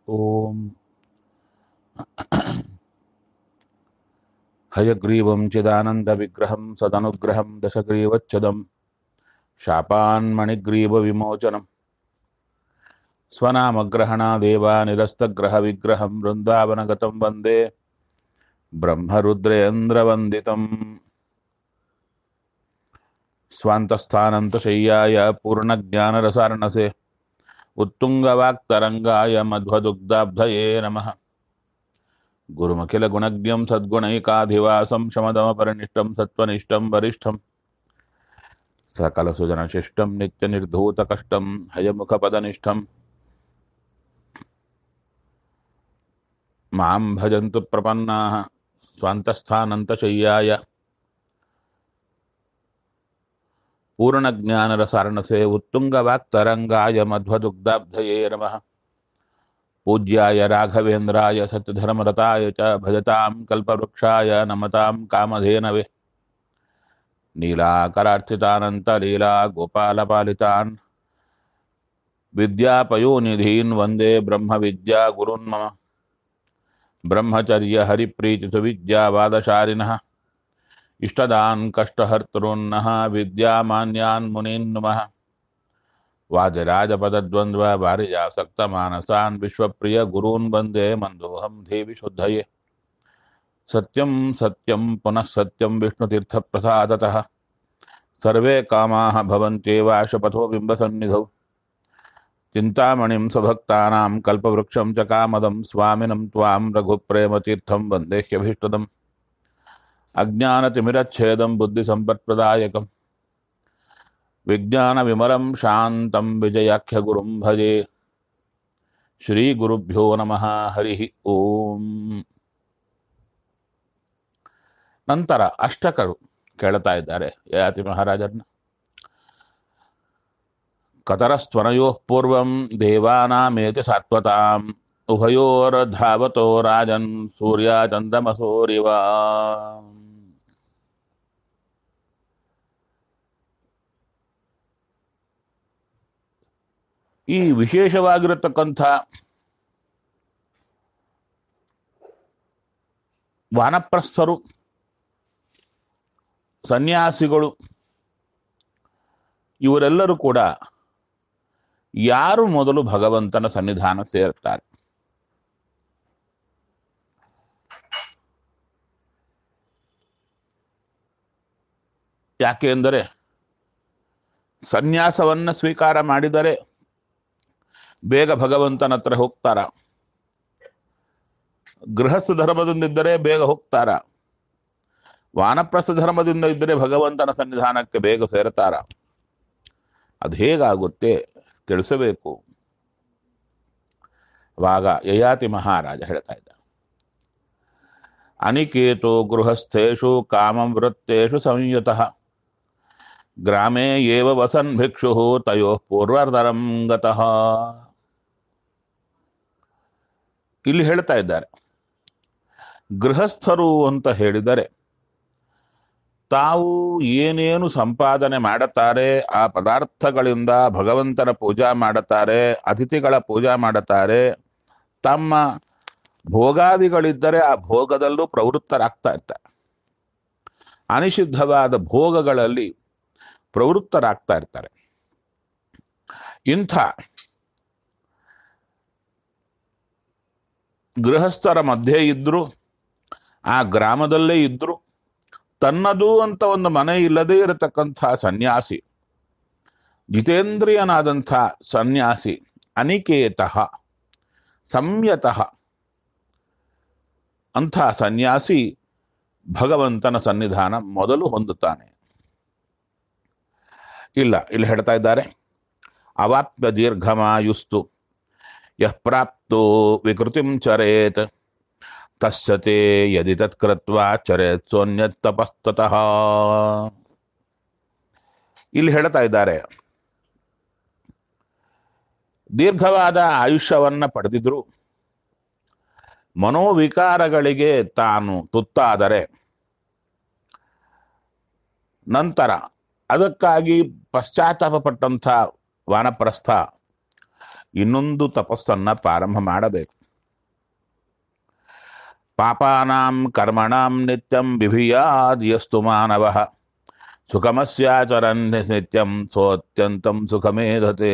ॐ हयग्रीवं चिदानन्दविग्रहं सदनुग्रहं दशग्रीवच्छदं शापान्मणिग्रीवविमोचनं स्वनामग्रहणादेव निरस्तग्रहविग्रहं वृन्दावनगतं वन्दे ब्रह्मरुद्रेन्द्रवन्दितम् स्वान्तस्थानन्तशय्याय पूर्णज्ञानरसार्णसे उत्तुङ्गवाक्तरङ्गाय मध्वदुग्धाब्धये नमः गुरुमखिलगुणज्ञं सद्गुणैकाधिवासं शमदमपरिनिष्टं सत्त्वनिष्ठं वरिष्ठं सकलसुजनशिष्टं नित्यनिर्धूतकष्टं हयमुखपदनिष्ठं मां भजन्तु प्रपन्नाः स्वान्तस्थानन्तशय्याय पूर्णज्ञानरसार्णसे उत्तुङ्गवाक्तरङ्गाय मध्वदुग्धाब्धये नमः पूज्याय राघवेन्द्राय सत्यधर्मरताय च भजतां कल्पवृक्षाय नमतां कामधेनवे नीलाकरार्चितानन्तलीला गोपालपालितान् विद्यापयोनिधीन् वन्दे ब्रह्मविद्यागुरुन् मम ब्रह्मचर्यहरिप्रीतिसुविद्यावादशालिनः इष्टदान् कष्टहर्तॄन्नः विद्यामान्यान् मुनीन् नुमः वादिराजपदद्वन्द्ववारिजासक्तमानसान् विश्वप्रियगुरून् वन्दे मन्दोऽहं देवि शुद्धये सत्यं सत्यं पुनः सत्यं विष्णुतीर्थप्रसादतः सर्वे कामाः भवन्त्येव शपथो बिम्बसन्निधौ चिन्तामणिं स्वभक्तानां कल्पवृक्षं च कामदं स्वामिनं त्वां रघुप्रेमतीर्थं वन्देह्यभीष्टदम् अज्ञानतिमिरच्छेदं बुद्धिसम्पत्प्रदायकम् विज्ञानविमलं शान्तं विजयाख्यगुरुं भजे ಶ್ರೀಗುರುಭ್ಯೋ ನಮಃ ಹರಿ ಓಂ ನಂತರ ಅಷ್ಟಕರು ಕೇಳ್ತಾ ಇದ್ದಾರೆ ಯಯಾತಿ ಮಹಾರಾಜರನ್ನ ಕತರಸ್ತ್ವನಯೋ ಪೂರ್ವಂ ದೇವಾನಾಮೇತಿ ಸಾತ್ವತಾಂ ಉಭಯೋರ್ಧಾವತೋ ರಾಜನ್ ಸೂರ್ಯ ಚಂದಮಸೋರಿವ ಈ ವಿಶೇಷವಾಗಿರತಕ್ಕಂಥ ವಾನಪ್ರಸ್ಥರು ಸನ್ಯಾಸಿಗಳು ಇವರೆಲ್ಲರೂ ಕೂಡ ಯಾರು ಮೊದಲು ಭಗವಂತನ ಸನ್ನಿಧಾನ ಸೇರ್ತಾರೆ ಯಾಕೆ ಎಂದರೆ ಸನ್ಯಾಸವನ್ನ ಸ್ವೀಕಾರ ಮಾಡಿದರೆ ಬೇಗ ಭಗವಂತನ ಹತ್ರ ಹೋಗ್ತಾರ ಗೃಹಸ್ಥ ಧರ್ಮದಿಂದಿದ್ದರೆ ಬೇಗ ಹೋಗ್ತಾರ ವಾನಪ್ರಸ್ಥ ಧರ್ಮದಿಂದ ಇದ್ದರೆ ಭಗವಂತನ ಸನ್ನಿಧಾನಕ್ಕೆ ಬೇಗ ಸೇರ್ತಾರ ಅದು ಹೇಗಾಗುತ್ತೆ ತಿಳಿಸಬೇಕು ಆವಾಗ ಯಯಾತಿ ಮಹಾರಾಜ ಹೇಳ್ತಾ ಇದ್ದ ಅನಿಕೇತೋ ಗೃಹಸ್ಥೇಷು ಕಾಮಂ ವೃತ್ತೇಷು ಸಂಯುತಃ ಗ್ರಾಮೇ ಏವ ವಸನ್ ಭಿಕ್ಷು ತಯೋ ಪೂರ್ವರ್ಧರಂ ಗತಃ ಇಲ್ಲಿ ಹೇಳ್ತಾ ಇದ್ದಾರೆ ಗೃಹಸ್ಥರು ಅಂತ ಹೇಳಿದರೆ ತಾವು ಏನೇನು ಸಂಪಾದನೆ ಮಾಡುತ್ತಾರೆ ಆ ಪದಾರ್ಥಗಳಿಂದ ಭಗವಂತನ ಪೂಜಾ ಮಾಡುತ್ತಾರೆ ಅತಿಥಿಗಳ ಪೂಜಾ ಮಾಡುತ್ತಾರೆ ತಮ್ಮ ಭೋಗಾದಿಗಳಿದ್ದರೆ ಆ ಭೋಗದಲ್ಲೂ ಪ್ರವೃತ್ತರಾಗ್ತಾ ಇರ್ತಾರೆ ಅನಿಷಿದ್ಧವಾದ ಭೋಗಗಳಲ್ಲಿ ಪ್ರವೃತ್ತರಾಗ್ತಾ ಇರ್ತಾರೆ ಇಂಥ ಗೃಹಸ್ಥರ ಮಧ್ಯೆ ಇದ್ರು ಆ ಗ್ರಾಮದಲ್ಲೇ ಇದ್ರು ತನ್ನದು ಅಂತ ಒಂದು ಮನೆ ಇಲ್ಲದೇ ಇರತಕ್ಕಂಥ ಸನ್ಯಾಸಿ ಜಿತೇಂದ್ರಿಯನಾದಂಥ ಸನ್ಯಾಸಿ ಅನಿಕೇತಃ ಸಂಯತಃ ಅಂಥ ಸನ್ಯಾಸಿ ಭಗವಂತನ ಸನ್ನಿಧಾನ ಮೊದಲು ಹೊಂದುತ್ತಾನೆ ಇಲ್ಲ ಇಲ್ಲಿ ಹೇಳ್ತಾ ಇದ್ದಾರೆ ಅವಾಪ್ಯ ದೀರ್ಘಮಾಯುಸ್ತು ಯಃ ಪ್ರಾಪ್ತೋ ವಿಕೃತಿಂ ಚರೇತ್ ತಸ್ಸತೆ ಯದಿ ತತ್ಕೃತ್ವಾ ಚರೇತ್ ಸೋನ್ಯತ್ ತಪಸ್ತತಃ ಇಲ್ಲಿ ಹೇಳ್ತಾ ಇದ್ದಾರೆ ದೀರ್ಘವಾದ ಆಯುಷ್ಯವನ್ನ ಪಡೆದಿದ್ರು ಮನೋವಿಕಾರಗಳಿಗೆ ತಾನು ತುತ್ತಾದರೆ ನಂತರ ಅದಕ್ಕಾಗಿ ಪಶ್ಚಾತ್ತಾಪ ಪಟ್ಟಂಥ ವಾನಪ್ರಸ್ಥ ಇನ್ನೊಂದು ತಪಸ್ಸನ್ನ ಪ್ರಾರಂಭ ಮಾಡಬೇಕು ಪಾಪಾನಾಂ ಕರ್ಮಣಾಂ ನಿತ್ಯಂ ಬಿಭಿಯಾದ್ ಯಸ್ತು ಮಾನವಃ ಸುಖಮಸ್ಯಾಚರನ್ ನಿತ್ಯಂ ಸೋತ್ಯಂತಂ ಸುಖಮೇಧತೆ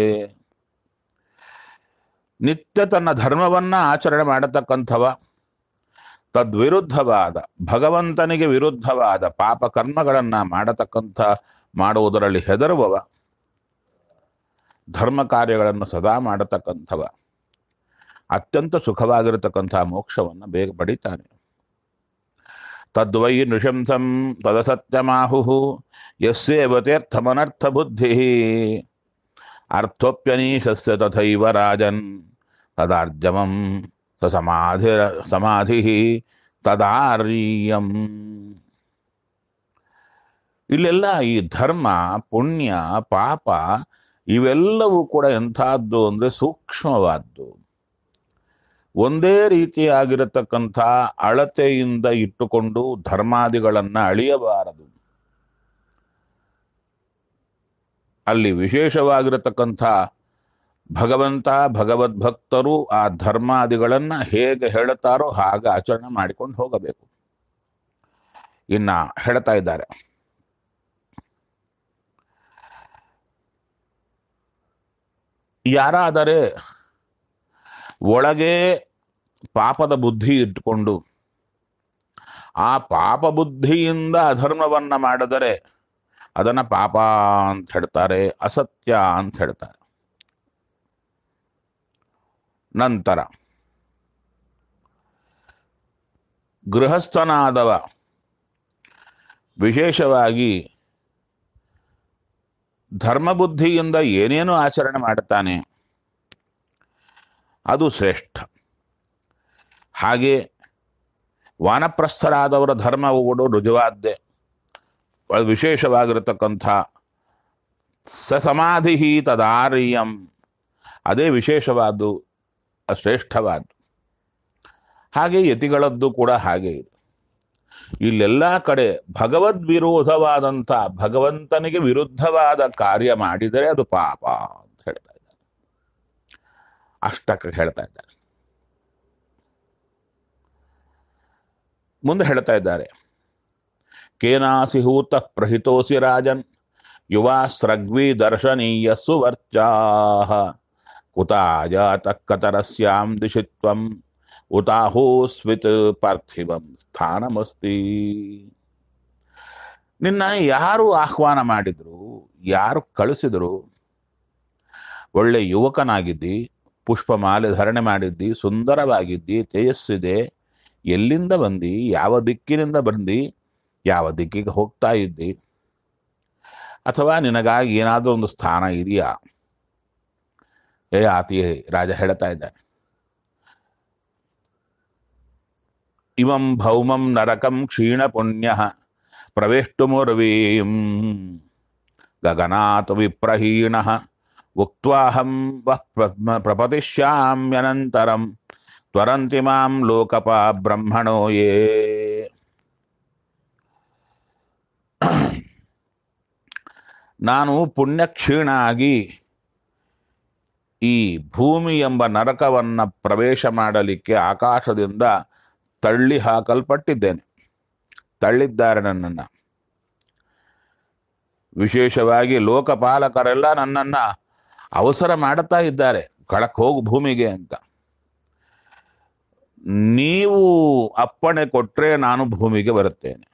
ನಿತ್ಯ ತನ್ನ ಧರ್ಮವನ್ನ ಆಚರಣೆ ಮಾಡತಕ್ಕಂಥವ ತದ್ವಿರುದ್ಧವಾದ ಭಗವಂತನಿಗೆ ವಿರುದ್ಧವಾದ ಪಾಪ ಕರ್ಮಗಳನ್ನ ಮಾಡತಕ್ಕಂಥ ಮಾಡುವುದರಲ್ಲಿ ಹೆದರುವವ ಧರ್ಮ ಕಾರ್ಯಗಳನ್ನು ಸದಾ ಮಾಡತಕ್ಕಂಥವ ಅತ್ಯಂತ ಸುಖವಾಗಿರತಕ್ಕಂಥ ಮೋಕ್ಷವನ್ನು ಬೇಗ ಪಡಿತಾನೆ ತದ್ವೈ ನೃಶಂಸಂ ತದಸತ್ಯಮಾಹು ಯಸ್ಯೇವತೇರ್ಥಮನರ್ಥ ಬುದ್ಧಿ ಅರ್ಥೋಪ್ಯನೀಶಸ್ಯ ತಥೈವ ರಾಜನ್ ತದಾರ್ಜಮಂ ಸ ಸಮಾಧಿ ಸಮಾಧಿ ತದಾರ್ಯಂ ಇಲ್ಲೆಲ್ಲ ಈ ಧರ್ಮ ಪುಣ್ಯ ಪಾಪ ಇವೆಲ್ಲವೂ ಕೂಡ ಎಂಥದ್ದು ಅಂದ್ರೆ ಸೂಕ್ಷ್ಮವಾದ್ದು ಒಂದೇ ರೀತಿಯಾಗಿರತಕ್ಕಂಥ ಅಳತೆಯಿಂದ ಇಟ್ಟುಕೊಂಡು ಧರ್ಮಾದಿಗಳನ್ನ ಅಳಿಯಬಾರದು ಅಲ್ಲಿ ವಿಶೇಷವಾಗಿರತಕ್ಕಂಥ ಭಗವಂತ ಭಗವದ್ಭಕ್ತರು ಆ ಧರ್ಮಾದಿಗಳನ್ನ ಹೇಗೆ ಹೇಳುತ್ತಾರೋ ಹಾಗೆ ಆಚರಣೆ ಮಾಡಿಕೊಂಡು ಹೋಗಬೇಕು ಇನ್ನ ಹೇಳ್ತಾ ಇದ್ದಾರೆ ಯಾರಾದರೆ ಒಳಗೆ ಪಾಪದ ಬುದ್ಧಿ ಇಟ್ಟುಕೊಂಡು ಆ ಪಾಪ ಬುದ್ಧಿಯಿಂದ ಅಧರ್ಮವನ್ನ ಮಾಡಿದರೆ ಅದನ್ನ ಪಾಪ ಅಂತ ಹೇಳ್ತಾರೆ ಅಸತ್ಯ ಅಂತ ಹೇಳ್ತಾರೆ ನಂತರ ಗೃಹಸ್ಥನಾದವ ವಿಶೇಷವಾಗಿ ಧರ್ಮಬುದ್ಧಿಯಿಂದ ಏನೇನು ಆಚರಣೆ ಮಾಡುತ್ತಾನೆ ಅದು ಶ್ರೇಷ್ಠ ಹಾಗೆ ವಾನಪ್ರಸ್ಥರಾದವರ ಧರ್ಮವು ಕೂಡ ರುಜುವಾದ್ದೆ ವಿಶೇಷವಾಗಿರತಕ್ಕಂಥ ಸಸಮಾಧಿ ತದಾರ್ಯಂ ಅದೇ ವಿಶೇಷವಾದ್ದು ಶ್ರೇಷ್ಠವಾದ್ದು ಹಾಗೆ ಯತಿಗಳದ್ದು ಕೂಡ ಹಾಗೆ ಇದೆ ಇಲ್ಲೆಲ್ಲ ಕಡೆ ಭಗವದ್ ವಿರೋಧವಾದಂಥ ಭಗವಂತನಿಗೆ ವಿರುದ್ಧವಾದ ಕಾರ್ಯ ಮಾಡಿದರೆ ಅದು ಪಾಪ ಅಂತ ಹೇಳ್ತಾ ಇದ್ದಾರೆ ಅಷ್ಟಕ್ಕೆ ಹೇಳ್ತಾ ಇದ್ದಾರೆ ಮುಂದೆ ಹೇಳ್ತಾ ಇದ್ದಾರೆ ಕೇನಾಸಿ ಹೂತ ಪ್ರಹಿತೋಸಿ ರಾಜನ್ ಯುವಾ ಸ್ರಗ್ವಿ ದರ್ಶನೀಯ ಸುವರ್ಚಾ ಕುತಾಜಾತ ಕತರಸ್ಯಾಂ ದಿಶಿತ್ವಂ ಉತಾಹೋಸ್ವಿತ್ ಪಾರ್ಥಿವಂ ಸ್ಥಾನಮಸ್ತಿ ನಿನ್ನ ಯಾರು ಆಹ್ವಾನ ಮಾಡಿದ್ರು ಯಾರು ಕಳಿಸಿದ್ರು ಒಳ್ಳೆ ಯುವಕನಾಗಿದ್ದಿ ಪುಷ್ಪಮಾಲೆ ಧರಣೆ ಮಾಡಿದ್ದಿ ಸುಂದರವಾಗಿದ್ದಿ ತೇಜಸ್ಸಿದೆ ಎಲ್ಲಿಂದ ಬಂದಿ ಯಾವ ದಿಕ್ಕಿನಿಂದ ಬಂದಿ ಯಾವ ದಿಕ್ಕಿಗೆ ಹೋಗ್ತಾ ಇದ್ದಿ ಅಥವಾ ನಿನಗಾಗಿ ಏನಾದರೂ ಒಂದು ಸ್ಥಾನ ಇದೆಯಾ ಏ ಆತಿ ರಾಜ ಹೇಳ್ತಾ ಇದ್ದಾನೆ ಇವಂ ಭೌಮಂ ನರಕಂ ಕ್ಷೀಣ ಪುಣ್ಯ ಪ್ರವೇಷ್ಟುಮುರ್ವೀಂ ಗಗನಾತ್ ವಿಪ್ರಹೀಣ ಉಕ್ವಾಹಂ ವಃ ಪ್ರಪ- ಪ್ರಪತಿಷ್ಯಾಮ್ಯನಂತರಂ ತ್ವರಂತಿ ಮಾಂ ಲೋಕಪ ಬ್ರಹ್ಮಣೋ ಯೇ ನಾನು ಪುಣ್ಯಕ್ಷೀಣ ಆಗಿ ಈ ಭೂಮಿ ಎಂಬ ನರಕವನ್ನ ಪ್ರವೇಶ ಮಾಡಲಿಕ್ಕೆ ಆಕಾಶದಿಂದ ತಳ್ಳಿ ಹಾಕಲ್ಪಟ್ಟಿದ್ದೇನೆ ತಳ್ಳಿದ್ದಾರೆ ನನ್ನನ್ನ ವಿಶೇಷವಾಗಿ ಲೋಕಪಾಲಕರೆಲ್ಲ ನನ್ನನ್ನ ಅವಸರ ಮಾಡುತ್ತಾ ಇದ್ದಾರೆ ಕಳಕ್ ಹೋಗು ಭೂಮಿಗೆ ಅಂತ ನೀವು ಅಪ್ಪಣೆ ಕೊಟ್ರೆ ನಾನು ಭೂಮಿಗೆ ಬರುತ್ತೇನೆ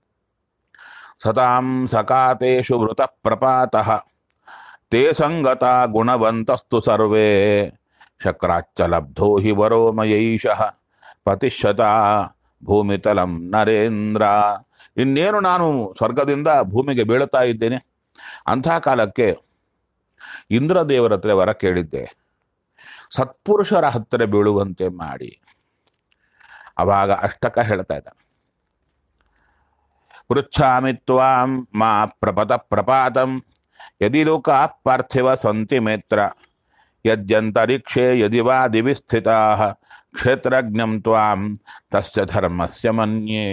ಸತಾಂ ಸಕಾತೇಶು ಮೃತ ಪ್ರಪಾತಃ ತೇ ಸಂಗತ ಗುಣವಂತಸ್ತು ಸರ್ವೇ ಶಕ್ರಾಚ್ಚ ಲಬ್ಧೋ ಹಿ ವರೋ ಮಯೈಷಃ ಪತಿಶತ ಭೂಮಿತಲಂ ನರೇಂದ್ರ ಇನ್ನೇನು ನಾನು ಸ್ವರ್ಗದಿಂದ ಭೂಮಿಗೆ ಬೀಳುತ್ತಾ ಇದ್ದೇನೆ ಅಂಥ ಕಾಲಕ್ಕೆ ಇಂದ್ರದೇವರ ಹತ್ರ ವರ ಕೇಳಿದ್ದೆ ಸತ್ಪುರುಷರ ಹತ್ತಿರ ಬೀಳುವಂತೆ ಮಾಡಿ ಅವಾಗ ಅಷ್ಟಕ ಹೇಳ್ತಾ ಇದ್ದ ಪೃಚ್ಛಾಮಿ ತ್ವಾಂ ಮಾ ಪ್ರಪತ ಪ್ರಪಾತಂ ಯದಿ ಲೋಕಾ ಪಾರ್ಥಿವ ಸಂತಿ ಮೇತ್ರ ಯದ್ಯಂತರಿಕ್ಷೇ ಯದಿ ವಾ ದಿವಿ ಸ್ಥಿತಾ ಕ್ಷೇತ್ರಜ್ಞಂ ತ್ವಾಂ ತಸ್ಯ ಧರ್ಮಸ್ಯ ಮನ್ಯೇ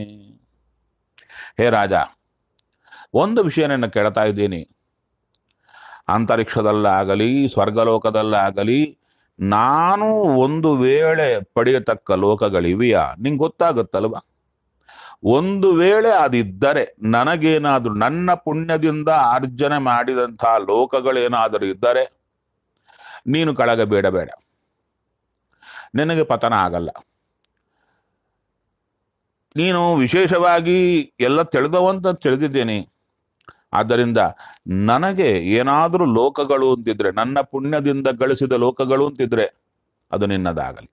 ಹೇ ರಾಜ ಒಂದು ವಿಷಯ ನನ್ನ ಕೇಳ್ತಾ ಇದ್ದೀನಿ ಅಂತರಿಕ್ಷದಲ್ಲಾಗಲಿ ಸ್ವರ್ಗಲೋಕದಲ್ಲಾಗಲಿ ನಾನು ಒಂದು ವೇಳೆ ಪಡೆಯತಕ್ಕ ಲೋಕಗಳಿವೆಯಾ ನಿಂಗೆ ಗೊತ್ತಾಗುತ್ತಲ್ವಾ ಒಂದು ವೇಳೆ ಅದಿದ್ದರೆ ನನಗೇನಾದ್ರೂ ನನ್ನ ಪುಣ್ಯದಿಂದ ಅರ್ಜನೆ ಮಾಡಿದಂತಹ ಲೋಕಗಳೇನಾದರೂ ಇದ್ದರೆ ನೀನು ಕಳಗ ಬೇಡ ಬೇಡ ನಿನಗೆ ಪತನ ಆಗಲ್ಲ ನೀನು ವಿಶೇಷವಾಗಿ ಎಲ್ಲ ತಿಳಿದವಂತ ತಿಳಿದಿದ್ದೇನೆ ಆದ್ದರಿಂದ ನನಗೆ ಏನಾದರೂ ಲೋಕಗಳು ಅಂತಿದ್ರೆ ನನ್ನ ಪುಣ್ಯದಿಂದ ಗಳಿಸಿದ ಲೋಕಗಳು ಅಂತಿದ್ರೆ ಅದು ನಿನ್ನದಾಗಲಿ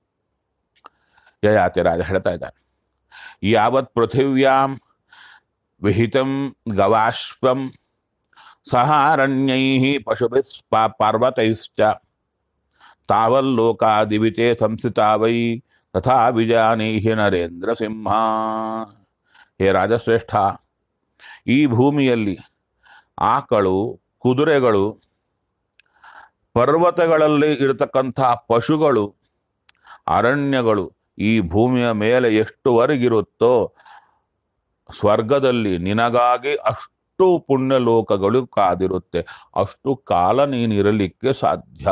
ಯಯಾತಿ ರಾಜ ಹೇಳ್ತಾ ಇದ್ದಾನೆ ಯಾವತ್ ಪೃಥಿವ್ಯಾಂ ವಿಹಿತಂ ಗವಾಶ್ವಂ ಸಹಾರಣ್ಯೈ ಪಶುಭಿಸ್ ಪಾರ್ವತೈಶ್ಚ ತಾವಲ್ಲೋಕಾದಿವಿತೆ ಸಂಸ್ಥಿತಾ ವೈ ತಥಾ ವಿಜಾನೀಹಿ ನರೇಂದ್ರ ಸಿಂಹ ಹೇ ರಾಜಶ್ರೇಷ್ಠ ಈ ಭೂಮಿಯಲ್ಲಿ ಆಕಳು ಕುದುರೆಗಳು ಪರ್ವತಗಳಲ್ಲಿ ಇರತಕ್ಕಂಥ ಪಶುಗಳು ಅರಣ್ಯಗಳು ಈ ಭೂಮಿಯ ಮೇಲೆ ಎಷ್ಟುವರೆಗಿರುತ್ತೋ ಸ್ವರ್ಗದಲ್ಲಿ ನಿನಗಾಗಿ ಅಷ್ಟು ಪುಣ್ಯ ಲೋಕಗಳು ಕಾದಿರುತ್ತೆ ಅಷ್ಟು ಕಾಲ ನೀನಿರಲಿಕ್ಕೆ ಸಾಧ್ಯ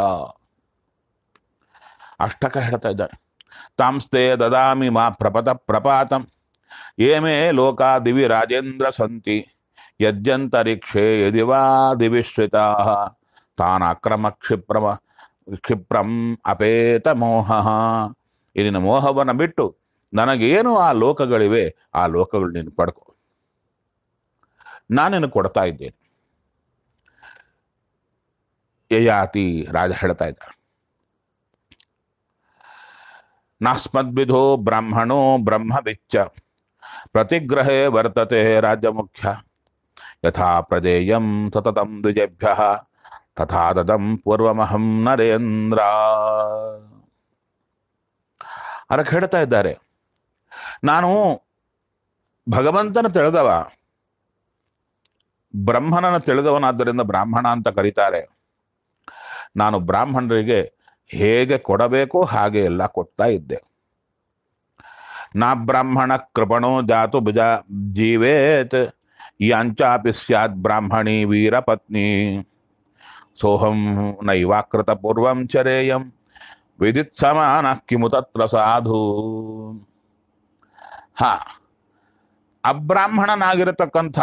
ಅಷ್ಟಕ ಹೇಳ್ತಾ ಇದ್ದಾರೆ ತಾಂಸ್ತೆ ದದಾಮಿ ಮಾ ಪ್ರಪತ ಪ್ರಪಾತಂ ಏಮೇ ಲೋಕಾ ದಿವಿ ರಾಜೇಂದ್ರ ಸಂತಿ ಯಜ್ಜಂತರಿಕ್ಷೇ ಯದಿವಾ ದಿವಿಶ್ರಿತಾ ತಾನಾಕ್ರಮ ಕ್ಷಿಪ್ರಮ ಕ್ಷಿಪ್ರಂ ಅಪೇತ ಮೋಹ ಇಲ್ಲಿನ ಮೋಹವನ್ನು ಬಿಟ್ಟು ನನಗೇನು ಆ ಲೋಕಗಳಿವೆ ಆ ಲೋಕಗಳು ನೀನು ಪಡ್ಕೊ ನಾನೇನು ಕೊಡ್ತಾ ಇದ್ದೇನೆ ಯಯಾತಿ ರಾಜ ಹೇಳ್ತಾ ಇದ್ದ ನಾಸ್ಮದ್ವಿಧೋ ಬ್ರಾಹ್ಮಣೋ ಬ್ರಹ್ಮವಿಚ್ಚ ಪ್ರತಿಗ್ರಹೇ ವರ್ತತೆ ರಾಜ್ಯ ಮುಖ್ಯ ಯಥಾ ಪ್ರದೇಯಂ ಸತತಂ ದ್ವಿಜೇಭ್ಯ ತಥಾ ದದಂ ಪೂರ್ವಮಹಂ ನರೇಂದ್ರ ಅದಕ್ಕೆ ಹೇಳ್ತಾ ಇದ್ದಾರೆ ನಾನು ಭಗವಂತನ ತಿಳಿದವ ಬ್ರಹ್ಮನನ್ನು ತಿಳಿದವನಾದ್ದರಿಂದ ಬ್ರಾಹ್ಮಣ ಅಂತ ಕರೀತಾರೆ ನಾನು ಬ್ರಾಹ್ಮಣರಿಗೆ ಹೇಗೆ ಕೊಡಬೇಕೋ ಹಾಗೆ ಎಲ್ಲ ಕೊಡ್ತಾ ಇದ್ದೆ ನಾ ಬ್ರಾಹ್ಮಣ ಕೃಪಣೋ ಜಾತು ಭುಜ ಜೀವೇತ್ ಯಾಂಚಾಪಿ ಸ್ಯಾತ್ ಬ್ರಾಹ್ಮಣಿ ವೀರಪತ್ನಿ ಸೋಹಂ ನೈವಾಕೃತ ಪೂರ್ವಂ ಚರೇಯಂ ವಿದಿತ್ ಸಮಾನ ಕಿಮು ತತ್ರ ಸಾಧು ಹಾ ಅಬ್ರಾಹ್ಮಣನಾಗಿರತಕ್ಕಂಥ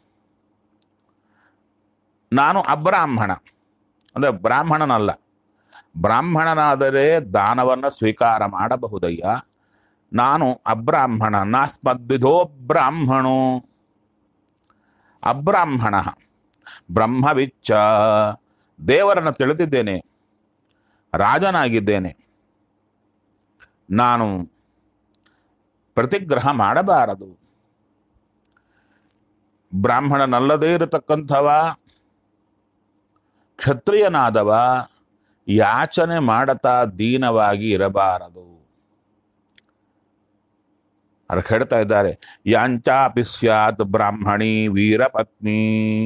ನಾನು ಅಬ್ರಾಹ್ಮಣ ಅಂದ್ರೆ ಬ್ರಾಹ್ಮಣನಲ್ಲ ಬ್ರಾಹ್ಮಣನಾದರೆ ದಾನವನ್ನು ಸ್ವೀಕಾರ ಮಾಡಬಹುದಯ್ಯ ನಾನು ಅಬ್ರಾಹ್ಮಣ ನಾಸ್ಮದ್ವಿಧೋ ಬ್ರಾಹ್ಮಣೋ ಅಬ್ರಾಹ್ಮಣ ಬ್ರಹ್ಮವಿಚ್ಚ ದೇವರನ್ನು ತಿಳಿದಿದ್ದೇನೆ ರಾಜನಾಗಿದ್ದೇನೆ ನಾನು ಪ್ರತಿಗ್ರಹ ಮಾಡಬಾರದು ಬ್ರಾಹ್ಮಣನಲ್ಲದೇ ಇರತಕ್ಕಂಥವ ಕ್ಷತ್ರಿಯನಾದವ ಯಾಚನೆ ಮಾಡತಾ ದೀನವಾಗಿ ಇರಬಾರದು ಅದಕ್ಕೆ ಹೇಳ್ತಾ ಇದ್ದಾರೆ ಯಾಂಚಾಪಿ ಸ್ಯಾತ್ ಬ್ರಾಹ್ಮಣಿ ವೀರಪತ್ನಿ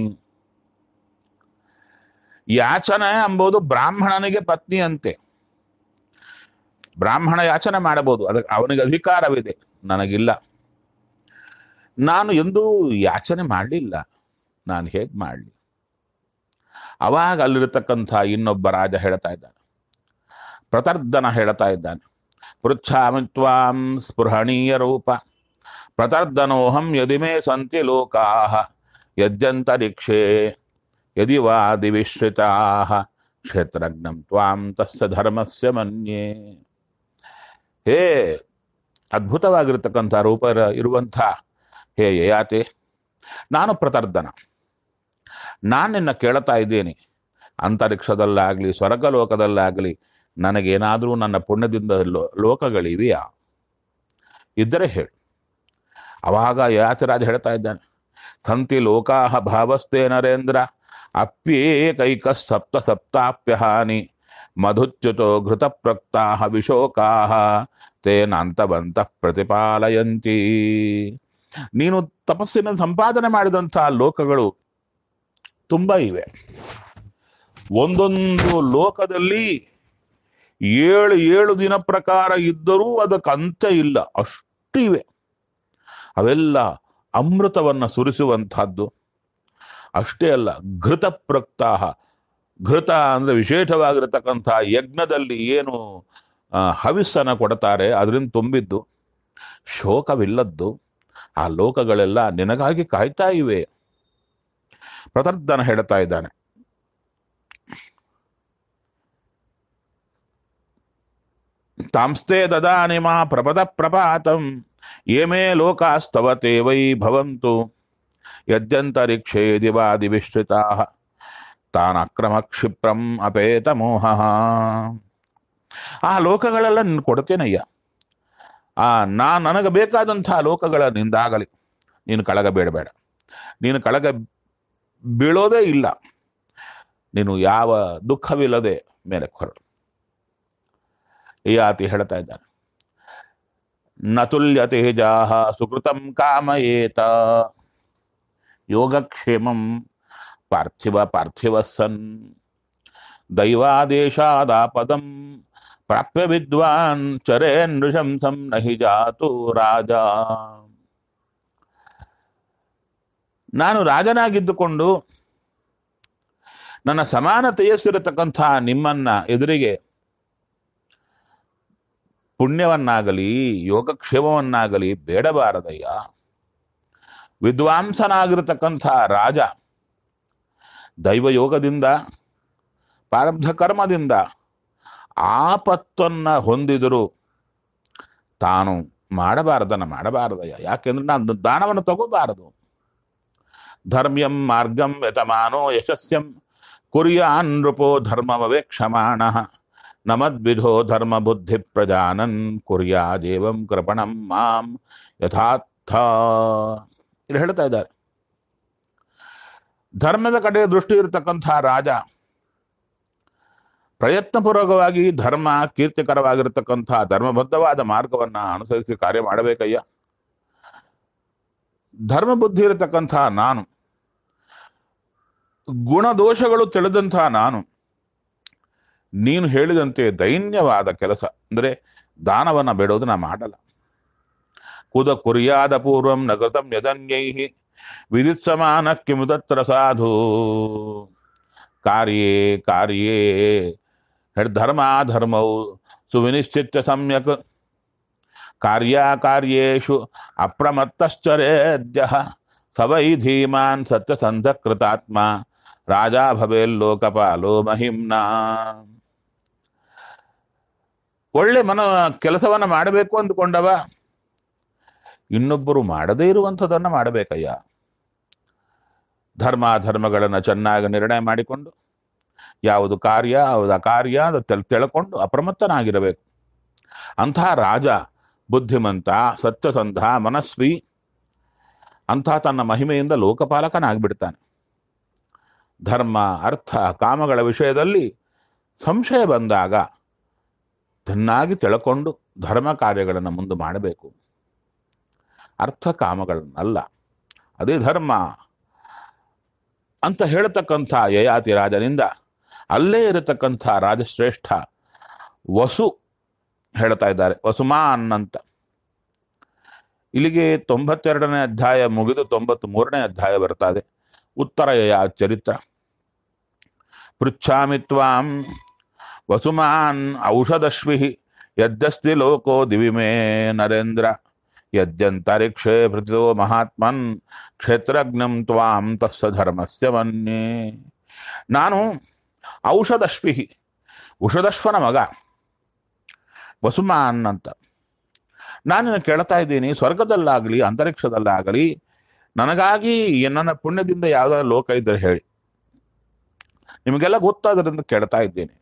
ಯಾಚನೆ ಎಂಬುದು ಬ್ರಾಹ್ಮಣನಿಗೆ ಪತ್ನಿ ಅಂತೆ ಬ್ರಾಹ್ಮಣ ಯಾಚನೆ ಮಾಡಬಹುದು ಅದಕ್ಕೆ ಅವನಿಗೆ ಅಧಿಕಾರವಿದೆ ನನಗಿಲ್ಲ ನಾನು ಎಂದೂ ಯಾಚನೆ ಮಾಡಲಿಲ್ಲ ನಾನು ಹೇಗೆ ಮಾಡಲಿ ಅವಾಗ ಅಲ್ಲಿರತಕ್ಕಂಥ ಇನ್ನೊಬ್ಬ ರಾಜ ಹೇಳ್ತಾ ಇದ್ದಾನೆ ಪ್ರತರ್ಧನ ಹೇಳ್ತಾ ಇದ್ದಾನೆ ಪೃಚ್ಛಾಮಿ ತ್ವಾಂ ಸ್ಪೃಹಣೀಯ ರೂಪ ಪ್ರತರ್ಧನೋಹಂ ಯದಿ ಮೇ ಸಂತಿ ಲೋಕಾ ಯಜ್ಜಂತರಿಕ್ಷೇ ಯದಿ ವಾ ದಿವಿಶ್ರಿತಾ ಕ್ಷೇತ್ರಜ್ಞಂ ತ್ವಾಂ ತಸ್ಯ ಧರ್ಮಸ್ಯ ಮನ್ಯೇ ಹೇ ಅದ್ಭುತವಾಗಿರತಕ್ಕಂಥ ರೂಪ ಇರುವಂಥ ಹೇ ಯಯಾತಿ ನಾನು ಪ್ರತರ್ಧನ ನಾನು ನಿನ್ನ ಕೇಳ್ತಾ ಇದ್ದೀನಿ ಅಂತರಿಕ್ಷದಲ್ಲಾಗಲಿ ಸ್ವರ್ಗಲೋಕದಲ್ಲಾಗಲಿ ನನಗೇನಾದರೂ ನನ್ನ ಪುಣ್ಯದಿಂದ ಲೋ ಲೋಕಗಳಿವೆಯಾ ಇದ್ದರೆ ಹೇಳು ಅವಾಗ ಯಾತಿರಾಜ ಹೇಳ್ತಾ ಇದ್ದಾನೆ ಸಂತಿ ಲೋಕಾಹ ಭಾವಸ್ಥೆ ನರೇಂದ್ರ ಅಪ್ಯೇಕೈಕ ಸಪ್ತ ಸಪ್ತಾಪ್ಯಹಾನಿ ಮಧುಚ್ಯುತೋ ಘೃತ ಪ್ರಕ್ತಾ ವಿಶೋಕಾ ತೇನಾಂತವಂತ ಪ್ರತಿಪಾಲಯಂತಿ ನೀನು ತಪಸ್ಸಿನ ಸಂಪಾದನೆ ಮಾಡಿದಂತಹ ಲೋಕಗಳು ತುಂಬ ಇವೆ ಒಂದೊಂದು ಲೋಕದಲ್ಲಿ ಏಳು ಏಳು ದಿನ ಪ್ರಕಾರ ಇದ್ದರೂ ಅದಕ್ಕೆ ಅಂತ್ಯ ಇಲ್ಲ ಅಷ್ಟು ಇವೆ ಅವೆಲ್ಲ ಅಮೃತವನ್ನು ಸುರಿಸುವಂತಹದ್ದು ಅಷ್ಟೇ ಅಲ್ಲ ಘೃತ ಪ್ರಕ್ತಾಹ ಘೃತ ಅಂದ್ರೆ ವಿಶೇಷವಾಗಿರತಕ್ಕಂಥ ಯಜ್ಞದಲ್ಲಿ ಏನು ಆ, ಹವಿಸ್ಸನ್ನ ಕೊಡ್ತಾರೆ ಅದರಿಂದ ತುಂಬಿದ್ದು ಶೋಕವಿಲ್ಲದ್ದು ಆ ಲೋಕಗಳೆಲ್ಲ ನಿನಗಾಗಿ ಕಾಯ್ತಾ ಇವೆ ಪ್ರತರ್ಧನ ಹೇಳ್ತಾ ಇದ್ದಾನೆ ತಾಂಸ್ತೆ ದದಾನಿ ಮಾ ಪ್ರಪದ ಪ್ರಪಾತಂ ಏಮೇ ಲೋಕಾಸ್ತವತೆ ವೈ ಭವಂತು ಯದ್ಯಂತರಿಕ್ಷೇ ದಿವಾದಿವಿಶ್ರಿತಾ ತಾನಕ್ರಮ ಕ್ಷಿಪ್ರಂ ಅಪೇತ ಮೋಹ ಆ ಲೋಕಗಳೆಲ್ಲ ನಿನ್ ಕೊಡ್ತೇನಯ್ಯ ಆ ನಾ ನನಗೆ ಬೇಕಾದಂತಹ ಲೋಕಗಳ ನಿಂದಾಗಲಿ ನೀನು ಕಳಗ ಬೇಡಬೇಡ ನೀನು ಕಳಗ ಬೀಳೋದೇ ಇಲ್ಲ ನೀನು ಯಾವ ದುಃಖವಿಲ್ಲದೆ ಮೇಲೆ ಹೊರಡು ಈ ಆತಿ ಹೇಳ್ತಾ ಇದ್ದಾನೆ ನತುಲ್ಯ ತೇಜಾಹ ಸುಕೃತಂ ಕಾಮಯೇತ ಯೋಗಕ್ಷೇಮಂ ಪಾರ್ಥಿವ ಪಾರ್ಥಿವ ಸನ್ ದೈವಾದೇಶಾದಾಪದಂ ಪ್ರಾಪ್ಯ ವಿದ್ವಾನ್ ಚರೇ ನೃಶಂಸಂ ನಹಿ ಜಾತು ರಾಜ ನಾನು ರಾಜನಾಗಿದ್ದುಕೊಂಡು ನನ್ನ ಸಮಾನ ತೇಜಸ್ಸಿರತಕ್ಕಂಥ ನಿಮ್ಮನ್ನ ಎದುರಿಗೆ ಪುಣ್ಯವನ್ನಾಗಲಿ ಯೋಗಕ್ಷೇಮವನ್ನಾಗಲಿ ಬೇಡಬಾರದಯ್ಯ ವಿದ್ವಾಂಸನಾಗಿರತಕ್ಕಂಥ ರಾಜ ದೈವಯೋಗದಿಂದ ಪ್ರಾರಬ್ಧ ಕರ್ಮದಿಂದ ಆಪತ್ತನ್ನ ಹೊಂದಿದರೂ ತಾನು ಮಾಡಬಾರದನ್ನ ಮಾಡಬಾರದಯ್ಯ ಯಾಕೆಂದ್ರೆ ನಾನು ದಾನವನ್ನು ತಗೋಬಾರದು ಧರ್ಮ್ಯಂ ಮಾರ್ಗಂ ಯತಮಾನೋ ಯಶಸ್ಯಂ ಕುರ್ಯಾನ್ ನೃಪೋ ಧರ್ಮಮವೇಕ್ಷಮಾಣ ನಮದ್ವಿಧೋ ಧರ್ಮ ಬುದ್ಧಿ ಪ್ರಜಾನನ್ ಕುರ್ಯಾದೇವಂ ಕೃಪಣಂ ಮಾಂ ಯಥಾರ್ಥ ಇಲ್ಲಿ ಹೇಳ್ತಾ ಇದ್ದಾರೆ ಧರ್ಮದ ಕಡೆ ದೃಷ್ಟಿ ಇರತಕ್ಕಂಥ ರಾಜ ಪ್ರಯತ್ನಪೂರ್ವಕವಾಗಿ ಧರ್ಮ ಕೀರ್ತಿಕರವಾಗಿರತಕ್ಕಂಥ ಧರ್ಮಬದ್ಧವಾದ ಮಾರ್ಗವನ್ನ ಅನುಸರಿಸಿ ಕಾರ್ಯ ಮಾಡಬೇಕಯ್ಯ ಧರ್ಮ ಬುದ್ಧಿ ಇರತಕ್ಕಂಥ ನಾನು ಗುಣದೋಷಗಳು ತಿಳಿದಂಥ ನಾನು ನೀನು ಹೇಳಿದಂತೆ ದೈನ್ಯವಾದ ಕೆಲಸ ಅಂದರೆ ದಾನವನ್ನ ಬೇಡೋದು ನಾ ಮಾಡಲ್ಲ ಕುದ ಕುರಿಯಾದ ಪೂರ್ವಂ ನಗತಂ ಯದನ್ಯೈ ವಿಧಿತ್ಸಮಾನ ಕಿಮುದತ್ರ ಸಾಧು ಕಾರ್ಯೇ ಕಾರ್ಯೇ ಧರ್ಮಾಧರ್ಮೌ ಸುವಿನಿಶ್ಚಿತ್ಯ ಸಮ್ಯಕ್ ಕಾರ್ಯಾಕಾರ್ಯೇಷು ಅಪ್ರಮತ್ತಶ್ಚರೇದ್ಯ ಸವೈ ಧೀಮಾನ್ ಸತ್ಯಸಂಧ ಕೃತಾತ್ಮ ರಾಜ ಭವೇಲ್ಲೋಕಪಾಲೋ ಮಹಿಮ್ನಾ ಒಳ್ಳೆ ಮನ ಕೆಲಸವನ್ನ ಮಾಡಬೇಕು ಅಂದುಕೊಂಡವ ಇನ್ನೊಬ್ಬರು ಮಾಡದೇ ಇರುವಂಥದ್ದನ್ನ ಮಾಡಬೇಕಯ್ಯ ಧರ್ಮ ಧರ್ಮಗಳನ್ನು ಚೆನ್ನಾಗಿ ನಿರ್ಣಯ ಮಾಡಿಕೊಂಡು ಯಾವುದು ಕಾರ್ಯ ಯಾವುದು ಅಕಾರ್ಯ ಅದು ತೆಲ್ ತಿಳ್ಕೊಂಡು ಅಪ್ರಮತ್ತನಾಗಿರಬೇಕು ಅಂತಹ ರಾಜ ಬುದ್ಧಿಮಂತ ಸತ್ಯಸಂಧ ಮನಸ್ವಿ ಅಂಥ ತನ್ನ ಮಹಿಮೆಯಿಂದ ಲೋಕಪಾಲಕನಾಗ್ಬಿಡ್ತಾನೆ ಧರ್ಮ ಅರ್ಥ ಕಾಮಗಳ ವಿಷಯದಲ್ಲಿ ಸಂಶಯ ಬಂದಾಗ ಚೆನ್ನಾಗಿ ತಿಳ್ಕೊಂಡು ಧರ್ಮ ಕಾರ್ಯಗಳನ್ನು ಮುಂದೆ ಮಾಡಬೇಕು ಅರ್ಥ ಕಾಮಗಳನ್ನಲ್ಲ ಅದೇ ಧರ್ಮ ಅಂತ ಹೇಳ್ತಕ್ಕಂಥ ಯಯಾತಿ ರಾಜನಿಂದ ಅಲ್ಲೇ ಇರತಕ್ಕಂಥ ರಾಜಶ್ರೇಷ್ಠ ವಸು ಹೇಳ್ತಾ ಇದ್ದಾರೆ ವಸುಮಾನ್ ಅಂತ ಇಲ್ಲಿಗೆ ತೊಂಬತ್ತೆರಡನೇ ಅಧ್ಯಾಯ ಮುಗಿದು ತೊಂಬತ್ ಮೂರನೇ ಅಧ್ಯಾಯ ಬರ್ತದೆ ಉತ್ತರ ಯಯ ಚರಿತ್ರ ಪೃಚ್ಛಾಮಿ ತ್ವಾಂ ವಸುಮಾನ್ ಔಷಧಶ್ವಿ ಯದ್ದಸ್ತಿ ಲೋಕೋ ದಿವಿಮೇ ನರೇಂದ್ರ ಯದ್ಯಂತರಿಕ್ಷೇ ಪ್ರತಿದೋ ಮಹಾತ್ಮನ್ ಕ್ಷೇತ್ರಜ್ಞಂ ತ್ವಾಂ ತಸ್ಸ ಧರ್ಮಸ್ಯ ಮನ್ಯೇ ನಾನು ಔಷಧಶ್ವಿ ಉಷಧಶ್ವನ ಮಗ ವಸುಮಾನ್ ಅಂತ ನಾನು ಕೇಳ್ತಾ ಇದ್ದೀನಿ ಸ್ವರ್ಗದಲ್ಲಾಗಲಿ ಅಂತರಿಕ್ಷದಲ್ಲಾಗಲಿ ನನಗಾಗಿ ನನ್ನ ಪುಣ್ಯದಿಂದ ಯಾವ್ದಾದ್ರು ಲೋಕ ಇದ್ದರೆ ಹೇಳಿ ನಿಮಗೆಲ್ಲ ಗೊತ್ತಾದ್ರಿಂದ ಕೇಳ್ತಾ ಇದ್ದೀನಿ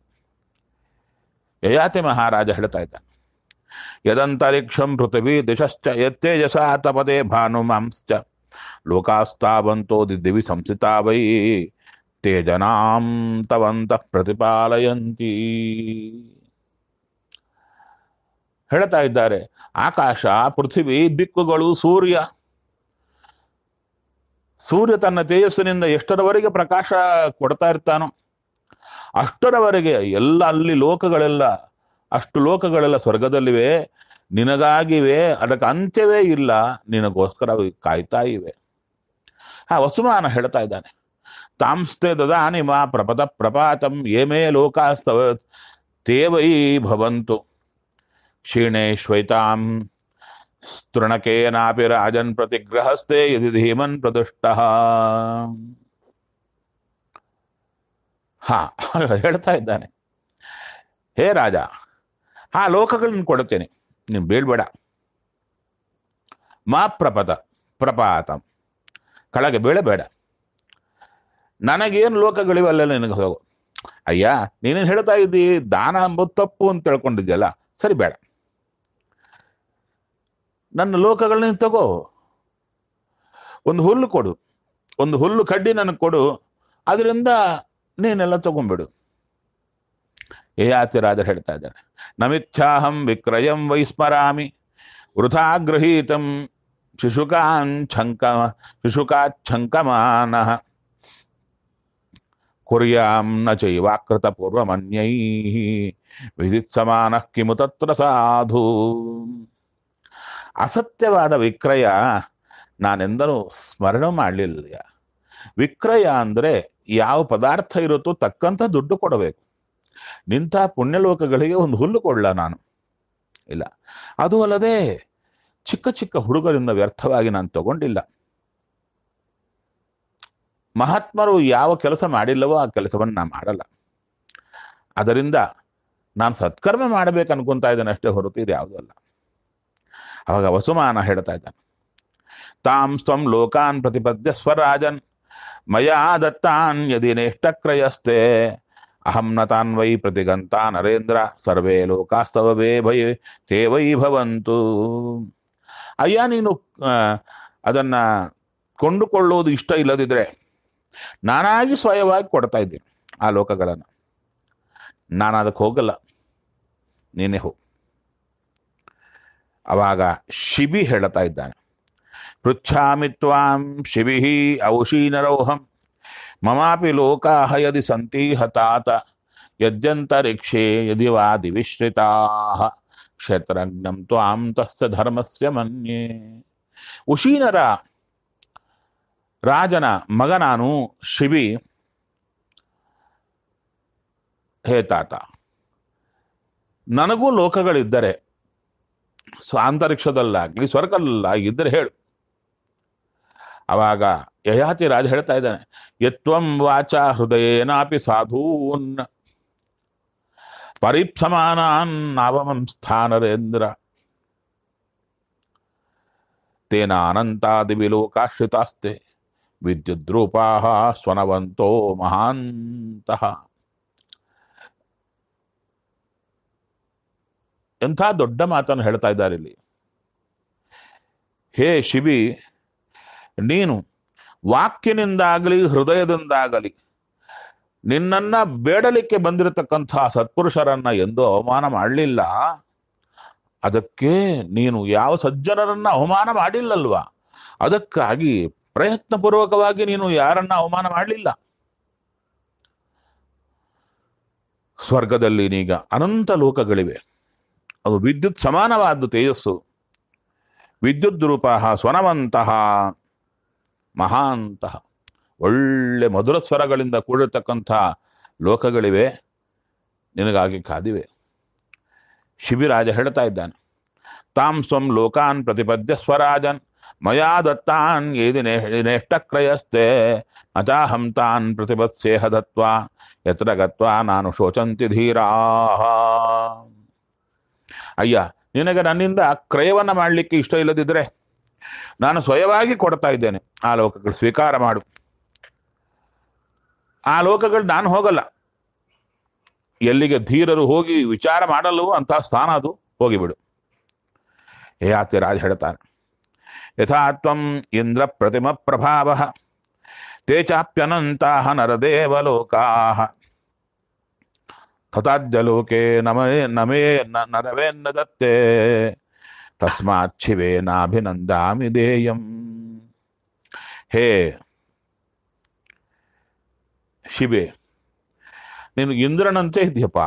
ಯಯಾತಿ ಮಹಾರಾಜ ಹೇಳ್ತಾ ಇದ್ದಾನೆ ಯದಂತರಿಕ್ಷಂ ಪೃಥಿವೀ ದಿಶಶ್ಚ ಯತ್ತೇಜಸ ತಪದೆ ಭಾನುಮಾಂಶ್ಚ ಲೋಕಾಸ್ತಾವಂತೋ ದಿವಿ ಸಂಸ್ಥಿತಾ ವೈ ತೇಜನಾಂ ತವಂತ ಪ್ರತಿಪಾಲಯಂತಿ ಹೇಳ್ತಾ ಇದ್ದಾರೆ ಆಕಾಶ ಪೃಥ್ವಿ ದಿಕ್ಕುಗಳು ಸೂರ್ಯ ಸೂರ್ಯ ತನ್ನ ತೇಜಸ್ಸಿನಿಂದ ಎಷ್ಟರವರೆಗೆ ಪ್ರಕಾಶ ಕೊಡ್ತಾ ಇರ್ತಾನೋ ಅಷ್ಟರವರೆಗೆ ಎಲ್ಲ ಅಲ್ಲಿ ಲೋಕಗಳೆಲ್ಲ ಅಷ್ಟು ಲೋಕಗಳೆಲ್ಲ ಸ್ವರ್ಗದಲ್ಲಿವೆ ನಿನಗಾಗಿವೆ ಅದಕ್ಕೆ ಅಂತ್ಯವೇ ಇಲ್ಲ ನಿನಗೋಸ್ಕರ ಅವು ಕಾಯ್ತಾ ಇವೆ ಆ ವಸುಮಾನ ಹೇಳ್ತಾ ಇದ್ದಾನೆ ತಾಂಸ್ತೆ ದದಾನಿ ಮಾ ಪ್ರಪದ ಪ್ರಪಾತಂ ಯೇ ಮೇ ಲೋಕಾಸ್ತವ ತೇ ವೈ ಭವಂತು ಕ್ಷೀಣೆ ಶ್ವೈತಾಂ ಸ್ತೃಣಕೇನಾಪಿ ರಾಜನ್ ಪ್ರತಿಗ್ರಹಸ್ತೆ ಯದಿ ಧೀಮನ್ ಪ್ರದುಷ್ಟಃ ಹಾ ಹೇಳ್ತಾ ಇದ್ದಾನೆ ಹೇ ರಾಜ ಆ ಲೋಕಗಳನ್ನ ಕೊಡುತ್ತೇನೆ ನೀನು ಬೀಳ್ಬೇಡ ಮಾ ಪ್ರಪದ ಪ್ರಪಾತ ಕೆಳಗೆ ಬೀಳಬೇಡ ನನಗೇನು ಲೋಕಗಳಿವಲ್ಲ ನಿನಗೆ ಹೋಗು ಅಯ್ಯ ನೀನೇನು ಹೇಳ್ತಾ ಇದ್ದಿ ದಾನ ಅಂಬುದು ತಪ್ಪು ಅಂತ ತಿಳ್ಕೊಂಡಿದ್ಯಲ್ಲ ಸರಿ ಬೇಡ ನನ್ನ ಲೋಕಗಳನ್ನ ತಗೋ ಒಂದು ಹುಲ್ಲು ಕೊಡು ಒಂದು ಹುಲ್ಲು ಕಡ್ಡಿ ನನಗೆ ಕೊಡು ಅದರಿಂದ ನೀನೆಲ್ಲ ತಗೊಂಡ್ಬಿಡು ಏಯಾತಿರಾಜ ಹೇಳ್ತಾ ಇದ್ದಾನೆ ನಮಿಥ್ಯಾಹಂ ವಿಕ್ರಯಂ ವೈಸ್ಮರಾಮಿ ವೃಥಾ ಗೃಹೀತಂ ಶಿಶುಕಾನ್ ಛಂಕ ಶಿಶುಕಾಚ್ಛಂಕಮಾನ ಕುರ್ಯಾಂ ನ ಚೈವಾಕೃತ ಪೂರ್ವಮನ್ಯೈ ವಿದಿತ್ ಸಮಾನ ಕಿಮು ತತ್ರ ಸಾಧು ಅಸತ್ಯವಾದ ವಿಕ್ರಯ ನಾನೆಂದನೂ ಸ್ಮರಣ ಮಾಡಲಿಲ್ಲ ವಿಕ್ರಯ ಅಂದರೆ ಯಾವ ಪದಾರ್ಥ ಇರುತ್ತೋ ತಕ್ಕಂಥ ದುಡ್ಡು ಕೊಡಬೇಕು ನಿಂತ ಪುಣ್ಯಲೋಕಗಳಿಗೆ ಒಂದು ಹುಲ್ಲು ಕೊಡಲ ನಾನು ಇಲ್ಲ ಅದು ಅಲ್ಲದೆ ಚಿಕ್ಕ ಚಿಕ್ಕ ಹುಡುಗರಿಂದ ವ್ಯರ್ಥವಾಗಿ ನಾನು ತಗೊಂಡಿಲ್ಲ ಮಹಾತ್ಮರು ಯಾವ ಕೆಲಸ ಮಾಡಿಲ್ಲವೋ ಆ ಕೆಲಸವನ್ನು ನಾನು ಮಾಡಲ್ಲ ಅದರಿಂದ ನಾನು ಸತ್ಕರ್ಮ ಮಾಡಬೇಕು ಅನ್ಕೊಂತಾ ಇದ್ದೇನೆ ಅಷ್ಟೇ ಹೊರತು ಇದು ಯಾವುದೂ ಅಲ್ಲ ಅವಾಗ ವಸುಮಾನ ಹೇಳ್ತಾ ಇದ್ದಾನೆ ತಾಂ ಸ್ವಂ ಲೋಕಾನ್ ಪ್ರತಿಪದ್ಯ ಸ್ವರಾಜನ್ ಮಯಾ ದತ್ತಾನ್ ಯದಿ ನೇಷ್ಟಕ್ರಯಸ್ತೆ ಅಹಂ ನ ತಾನ್ ವೈ ಪ್ರತಿಗಂತ ನರೇಂದ್ರ ಸರ್ವೇ ಲೋಕಾಸ್ತವ ವೇ ಭಯ ತೇ ವೈ ಭವಂತು ಅಯ್ಯ ನೀನು ಆ, ಅದನ್ನ ಕೊಂಡುಕೊಳ್ಳೋದು ಇಷ್ಟ ಇಲ್ಲದಿದ್ರೆ ನಾನಾಗಿ ಸ್ವಯವಾಗಿ ಕೊಡ್ತಾ ಇದ್ದೀನಿ ಆ ಲೋಕಗಳನ್ನು ನಾನು ಅದಕ್ಕೆ ಹೋಗಲ್ಲ ನೀನೇ ಹೋಗು ಅವಾಗ ಶಿಬಿ ಹೇಳ್ತಾ ಇದ್ದಾನೆ ಪೃಚ್ಛಾಮಿ ತ್ವಾಂ ಶಿವಿ ಔಷೀನರೋಹಂ ಮಮಾಪಿ ಲೋಕಾಹ ಯದಿ ಸಂತಿ ಹತಾತ ಯದ್ಯಂತರಿಕ್ಷೇ ಯದಿ ವಾ ದಿವಿಶ್ರಿತಾ ಕ್ಷೇತ್ರಜ್ಞಂ ತ್ವಾಂ ತಸ್ಯ ಧರ್ಮಸ್ಯ ಮನ್ಯೆ ಉಶೀನರ ರಾಜನ ಮಗ ನಾನು ಶಿವಿ ಹೇ ತಾತ ನನಗೂ ಲೋಕಗಳಿದ್ದರೆ ಸ್ವಾಂತರಿಕ್ಷದಲ್ಲಾಗ್ಲಿ ಸ್ವರ್ಗದಲ್ಲಾಗಿ ಇದ್ದರೆ ಹೇಳು ಅವಾಗ ಯಯಾತಿ ರಾಜ ಹೇಳ್ತಾ ಇದ್ದಾನೆ ಯತ್ವಂ ವಾಚ ಹೃದಯೇನಾಪಿ ಸಾಧೂನ್ ಪರಿಪ್ಸಮಾನಾನ್ ನಾವಮಂ ಸ್ಥಾನರೇಂದ್ರ ತೇನ ಅನಂತಾದಿವಿ ಲೋಕಾಶ್ರಿತಾಸ್ತೆ ವಿದ್ಯುದ್ರೂಪಾ ಸ್ವನವಂತೋ ಮಹಾಂತಹ ಎಂಥ ದೊಡ್ಡ ಮಾತನ್ನು ಹೇಳ್ತಾ ಇದ್ದಾರೆ ಇಲ್ಲಿ ಹೇ ಶಿವಿ ನೀನು ವಾಕ್ಯನಿಂದಾಗಲಿ ಹೃದಯದಿಂದಾಗಲಿ ನಿನ್ನನ್ನ ಬೇಡಲಿಕ್ಕೆ ಬಂದಿರತಕ್ಕಂಥ ಸತ್ಪುರುಷರನ್ನ ಎಂದೂ ಅವಮಾನ ಮಾಡಲಿಲ್ಲ ಅದಕ್ಕೆ ನೀನು ಯಾವ ಸಜ್ಜನರನ್ನ ಅವಮಾನ ಮಾಡಿಲ್ಲಲ್ವಾ ಅದಕ್ಕಾಗಿ ಪ್ರಯತ್ನಪೂರ್ವಕವಾಗಿ ನೀನು ಯಾರನ್ನ ಅವಮಾನ ಮಾಡಲಿಲ್ಲ ಸ್ವರ್ಗದಲ್ಲಿ ನೀಗ ಅನಂತ ಲೋಕಗಳಿವೆ ಅವು ವಿದ್ಯುತ್ ಸಮಾನವಾದ್ದು ತೇಜಸ್ಸು ವಿದ್ಯುತ್ ರೂಪ ಸ್ವನವಂತಹ ಮಹಾಂತಹ ಒಳ್ಳೆ ಮಧುರ ಸ್ವರಗಳಿಂದ ಕೂಡಿರ್ತಕ್ಕಂಥ ಲೋಕಗಳಿವೆ ನಿನಗಾಗಿ ಕಾದಿವೆ ಶಿಬಿರಾಜ ಹೇಳ್ತಾ ಇದ್ದಾನೆ ತಾಂ ಸ್ವಂ ಲೋಕಾನ್ ಪ್ರತಿಪದ್ಯ ಸ್ವರಾಜನ್ ಮಯಾ ದತ್ತಾನ್ ಏದಿ ನೇಷ್ಟಕ್ರಯಸ್ತೆ ಅಚಾಹಂ ತಾನ್ ಪ್ರತಿಪತ್ಸೇಹ ದತ್ವಾ ಯತ್ರ ಗತ್ವಾ ನಾನು ಶೋಚಂತಿ ಧೀರಾಹ ಅಯ್ಯ ನಿನಗೆ ನನ್ನಿಂದ ಕ್ರಯವನ್ನ ಮಾಡಲಿಕ್ಕೆ ಇಷ್ಟ ಇಲ್ಲದಿದ್ರೆ ನಾನು ಸ್ವಯವಾಗಿ ಕೊಡ್ತಾ ಇದ್ದೇನೆ ಆ ಲೋಕಗಳು ಸ್ವೀಕಾರ ಮಾಡು ಆ ಲೋಕಗಳು ನಾನು ಹೋಗಲ್ಲ ಎಲ್ಲಿಗೆ ಧೀರರು ಹೋಗಿ ವಿಚಾರ ಮಾಡಲ್ಲವೋ ಅಂತಹ ಸ್ಥಾನ ಅದು ಹೋಗಿಬಿಡು ಹೇಯಾತಿ ರಾಜ ಹೇಳ್ತಾನೆ ಯಥಾ ತ್ವಂ ಇಂದ್ರ ಪ್ರತಿಮ ಪ್ರಭಾವ ತೇ ಚಾಪ್ಯನಂತಾ ನರದೇವಲೋಕಾ ತಥಾದ್ಯಲೋಕೆ ನಮೇ ನಮೇ ನ- ನರವೇನ್ನ ದತ್ತೆ ತಸ್ಮಾತ್ ಶಿವೇನಾಭಿನಂದಾಮಿ ದೇಯಂ ಹೇ ಶಿವೆ ನೀನು ಇಂದ್ರನಂತೆ ಇದೆಯಪ್ಪ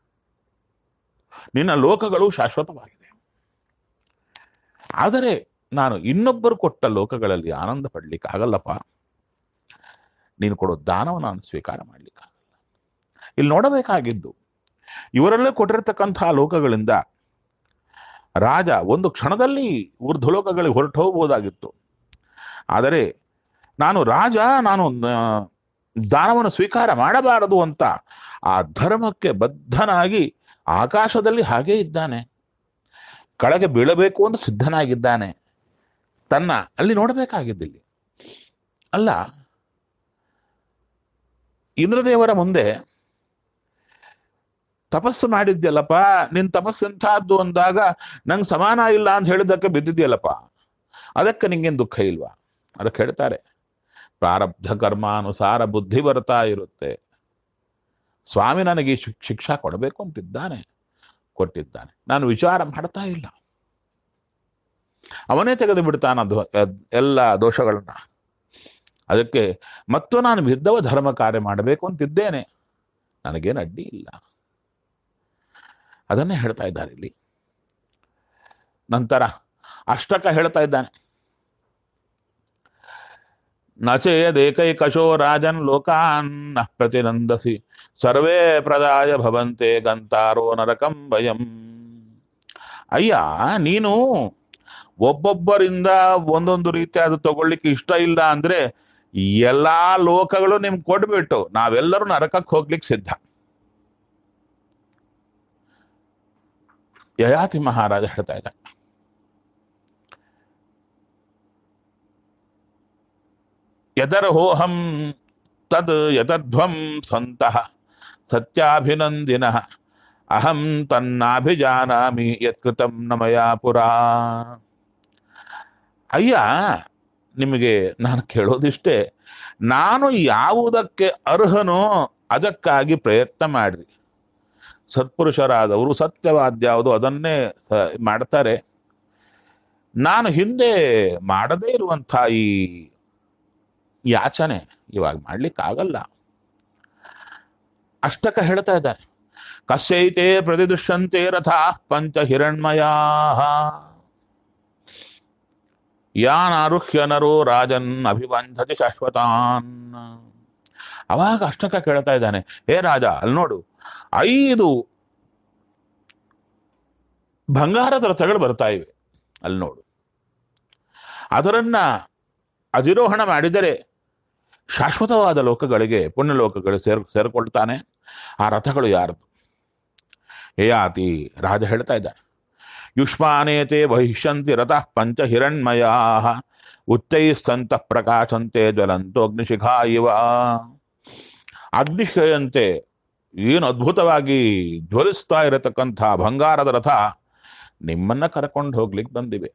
ನಿನ್ನ ಲೋಕಗಳು ಶಾಶ್ವತವಾಗಿದೆ ಆದರೆ ನಾನು ಇನ್ನೊಬ್ಬರು ಕೊಟ್ಟ ಲೋಕಗಳಲ್ಲಿ ಆನಂದ ಪಡ್ಲಿಕ್ಕೆ ಆಗಲ್ಲಪ್ಪ ನೀನು ಕೊಡೋ ದಾನವ ನಾನು ಸ್ವೀಕಾರ ಮಾಡ್ಲಿಕ್ಕಾಗಲ್ಲ ಇಲ್ಲಿ ನೋಡಬೇಕಾಗಿದ್ದು ಇವರಲ್ಲೇ ಕೊಟ್ಟಿರ್ತಕ್ಕಂತಹ ಲೋಕಗಳಿಂದ ರಾಜ ಒಂದು ಕ್ಷಣದಲ್ಲಿ ಊರ್ಧ್ವಲೋಕಗಳಿಗೆ ಹೊರಟು ಹೋಗ್ಬೋದಾಗಿತ್ತು ಆದರೆ ನಾನು ರಾಜ ನಾನು ಆ, ದಾನವನ್ನು ಸ್ವೀಕಾರ ಮಾಡಬಾರದು ಅಂತ ಆ ಧರ್ಮಕ್ಕೆ ಬದ್ಧನಾಗಿ ಆಕಾಶದಲ್ಲಿ ಹಾಗೇ ಇದ್ದಾನೆ ಕೆಳಗೆ ಬೀಳಬೇಕು ಅಂತ ಸಿದ್ಧನಾಗಿದ್ದಾನೆ ತನ್ನ ಅಲ್ಲಿ ನೋಡಬೇಕಾಗಿದ್ದಿಲ್ಲಿ ಅಲ್ಲ ಇಂದ್ರದೇವರ ಮುಂದೆ ತಪಸ್ಸು ಮಾಡಿದ್ಯಲ್ಲಪ್ಪ ನಿನ್ ತಪಸ್ಸು ಎಂಥದ್ದು ಅಂದಾಗ ನಂಗೆ ಸಮಾನ ಇಲ್ಲ ಅಂತ ಹೇಳಿದ್ದಕ್ಕೆ ಬಿದ್ದಿದ್ಯಲ್ಲಪ್ಪ ಅದಕ್ಕೆ ನಿಂಗೇನು ದುಃಖ ಇಲ್ವಾ ಅದಕ್ಕೆ ಹೇಳ್ತಾರೆ ಪ್ರಾರಬ್ಧ ಕರ್ಮಾನುಸಾರ ಬುದ್ಧಿ ಬರ್ತಾ ಇರುತ್ತೆ ಸ್ವಾಮಿ ನನಗೆ ಈ ಶಿಕ್- ಶಿಕ್ಷಾ ಕೊಡಬೇಕು ಅಂತಿದ್ದಾನೆ ಕೊಟ್ಟಿದ್ದಾನೆ ನಾನು ವಿಚಾರ ಮಾಡ್ತಾ ಇಲ್ಲ ಅವನೇ ತೆಗೆದು ಬಿಡ್ತಾನ ದೋ- ಎದ್- ಎಲ್ಲ ದೋಷಗಳನ್ನ ಅದಕ್ಕೆ ಮತ್ತು ನಾನು ಬಿದ್ದವ ಧರ್ಮ ಕಾರ್ಯ ಮಾಡಬೇಕು ಅಂತಿದ್ದೇನೆ ನನಗೇನು ಅಡ್ಡಿ ಇಲ್ಲ ಅದನ್ನೇ ಹೇಳ್ತಾ ಇದ್ದಾರೆ ಇಲ್ಲಿ ನಂತರ ಅಷ್ಟಕ ಹೇಳ್ತಾ ಇದ್ದಾನೆ ನಚೇದೇಕೈಕಶೋ ರಾಜನ್ ಲೋಕಾನ್ ನ ಪ್ರತಿನಂದಸಿ ಸರ್ವೇ ಪ್ರದಾಯ ಭವಂತೆ ಗಂತಾರೋ ನರಕಂ ಭಯಂ ಅಯ್ಯ ನೀನು ಒಬ್ಬೊಬ್ಬರಿಂದ ಒಂದೊಂದು ರೀತಿಯಾದ ತಗೊಳ್ಳಿಕ್ಕೆ ಇಷ್ಟ ಇಲ್ಲ ಅಂದ್ರೆ ಎಲ್ಲಾ ಲೋಕಗಳು ನಿಮ್ಗೆ ಕೊಟ್ಬಿಟ್ಟು ನಾವೆಲ್ಲರೂ ನರಕಕ್ಕೆ ಹೋಗ್ಲಿಕ್ಕೆ ಸಿದ್ಧ ಯಯಾತಿ ಮಹಾರಾಜ ಹೇಳ್ತಾ ಇದ್ದ ಯದರ್ಹೋಹಂ ತದ್ ಯತಧ್ವಂ ಸಂತಃ ಸತ್ಯಾಭಿನಂದಿನ ಅಹಂ ತನ್ನಾಭಿಜಾನಾಮಿ ಯತ್ಕೃತಂ ನ ಮಯಾ ಪುರಾ ಅಯ್ಯ ನಿಮಗೆ ನಾನು ಕೇಳೋದಿಷ್ಟೇ ನಾನು ಯಾವುದಕ್ಕೆ ಅರ್ಹನೋ ಅದಕ್ಕಾಗಿ ಪ್ರಯತ್ನ ಮಾಡ್ರಿ ಸತ್ಪುರುಷರಾದವರು ಸತ್ಯವಾದ್ಯಾವುದು ಅದನ್ನೇ ಸ- ಮಾಡ್ತಾರೆ ನಾನು ಹಿಂದೆ ಮಾಡದೇ ಇರುವಂಥ ಈ ಯಾಚನೆ ಇವಾಗ ಮಾಡ್ಲಿಕ್ಕಾಗಲ್ಲ ಅಷ್ಟಕ ಹೇಳ್ತಾ ಇದ್ದಾನೆ ಕಸ್ಯೈತೆ ಪ್ರತಿದುಷ್ಯಂತೆ ರಥಾ ಪಂಚ ಹಿರಣ್ಮಯಾ ಯಾನಾರುಹ್ಯ ನರೋ ರಾಜನ್ ಅಭಿವಂಧತಿ ಶಾಶ್ವತಾನ್ ಅವಾಗ ಅಷ್ಟಕ ಕೇಳ್ತಾ ಇದ್ದಾನೆ ಹೇ ರಾಜ ಅಲ್ಲಿ ನೋಡು ಐದು ಬಂಗಾರದ ರಥಗಳು ಬರ್ತಾ ಇವೆ ಅಲ್ಲಿ ನೋಡು ಅದರನ್ನ ಅಧಿರೋಹಣ ಮಾಡಿದರೆ ಶಾಶ್ವತವಾದ ಲೋಕಗಳಿಗೆ ಪುಣ್ಯ ಲೋಕಗಳಿಗೆ ಸೇರ್ ಸೇರ್ಕೊಳ್ತಾನೆ ಆ ರಥಗಳು ಯಾರದು ಯಯಾತಿ ರಾಜ ಹೇಳ್ತಾ ಇದ್ದಾನೆ ಯುಷ್ಮಾನೇತೆ ಬಹಿಷ್ಯಂತಿ ರಥಃ ಪಂಚ ಹಿರಣ್ಮಯಾ ಉಚ್ಚೈಸ್ತಂತ ಪ್ರಕಾಶಂತೆ ಜ್ವಲಂತೋ ಅಗ್ನಿಶಿಖಾ ಇವ ಅಗ್ನಿಶಯಂತೆ ಏನು ಅದ್ಭುತವಾಗಿ ಜ್ವಲಿಸ್ತಾ ಇರತಕ್ಕಂಥ ಬಂಗಾರದ ರಥ ನಿಮ್ಮನ್ನ ಕರ್ಕೊಂಡು ಹೋಗ್ಲಿಕ್ಕೆ ಬಂದಿವೆ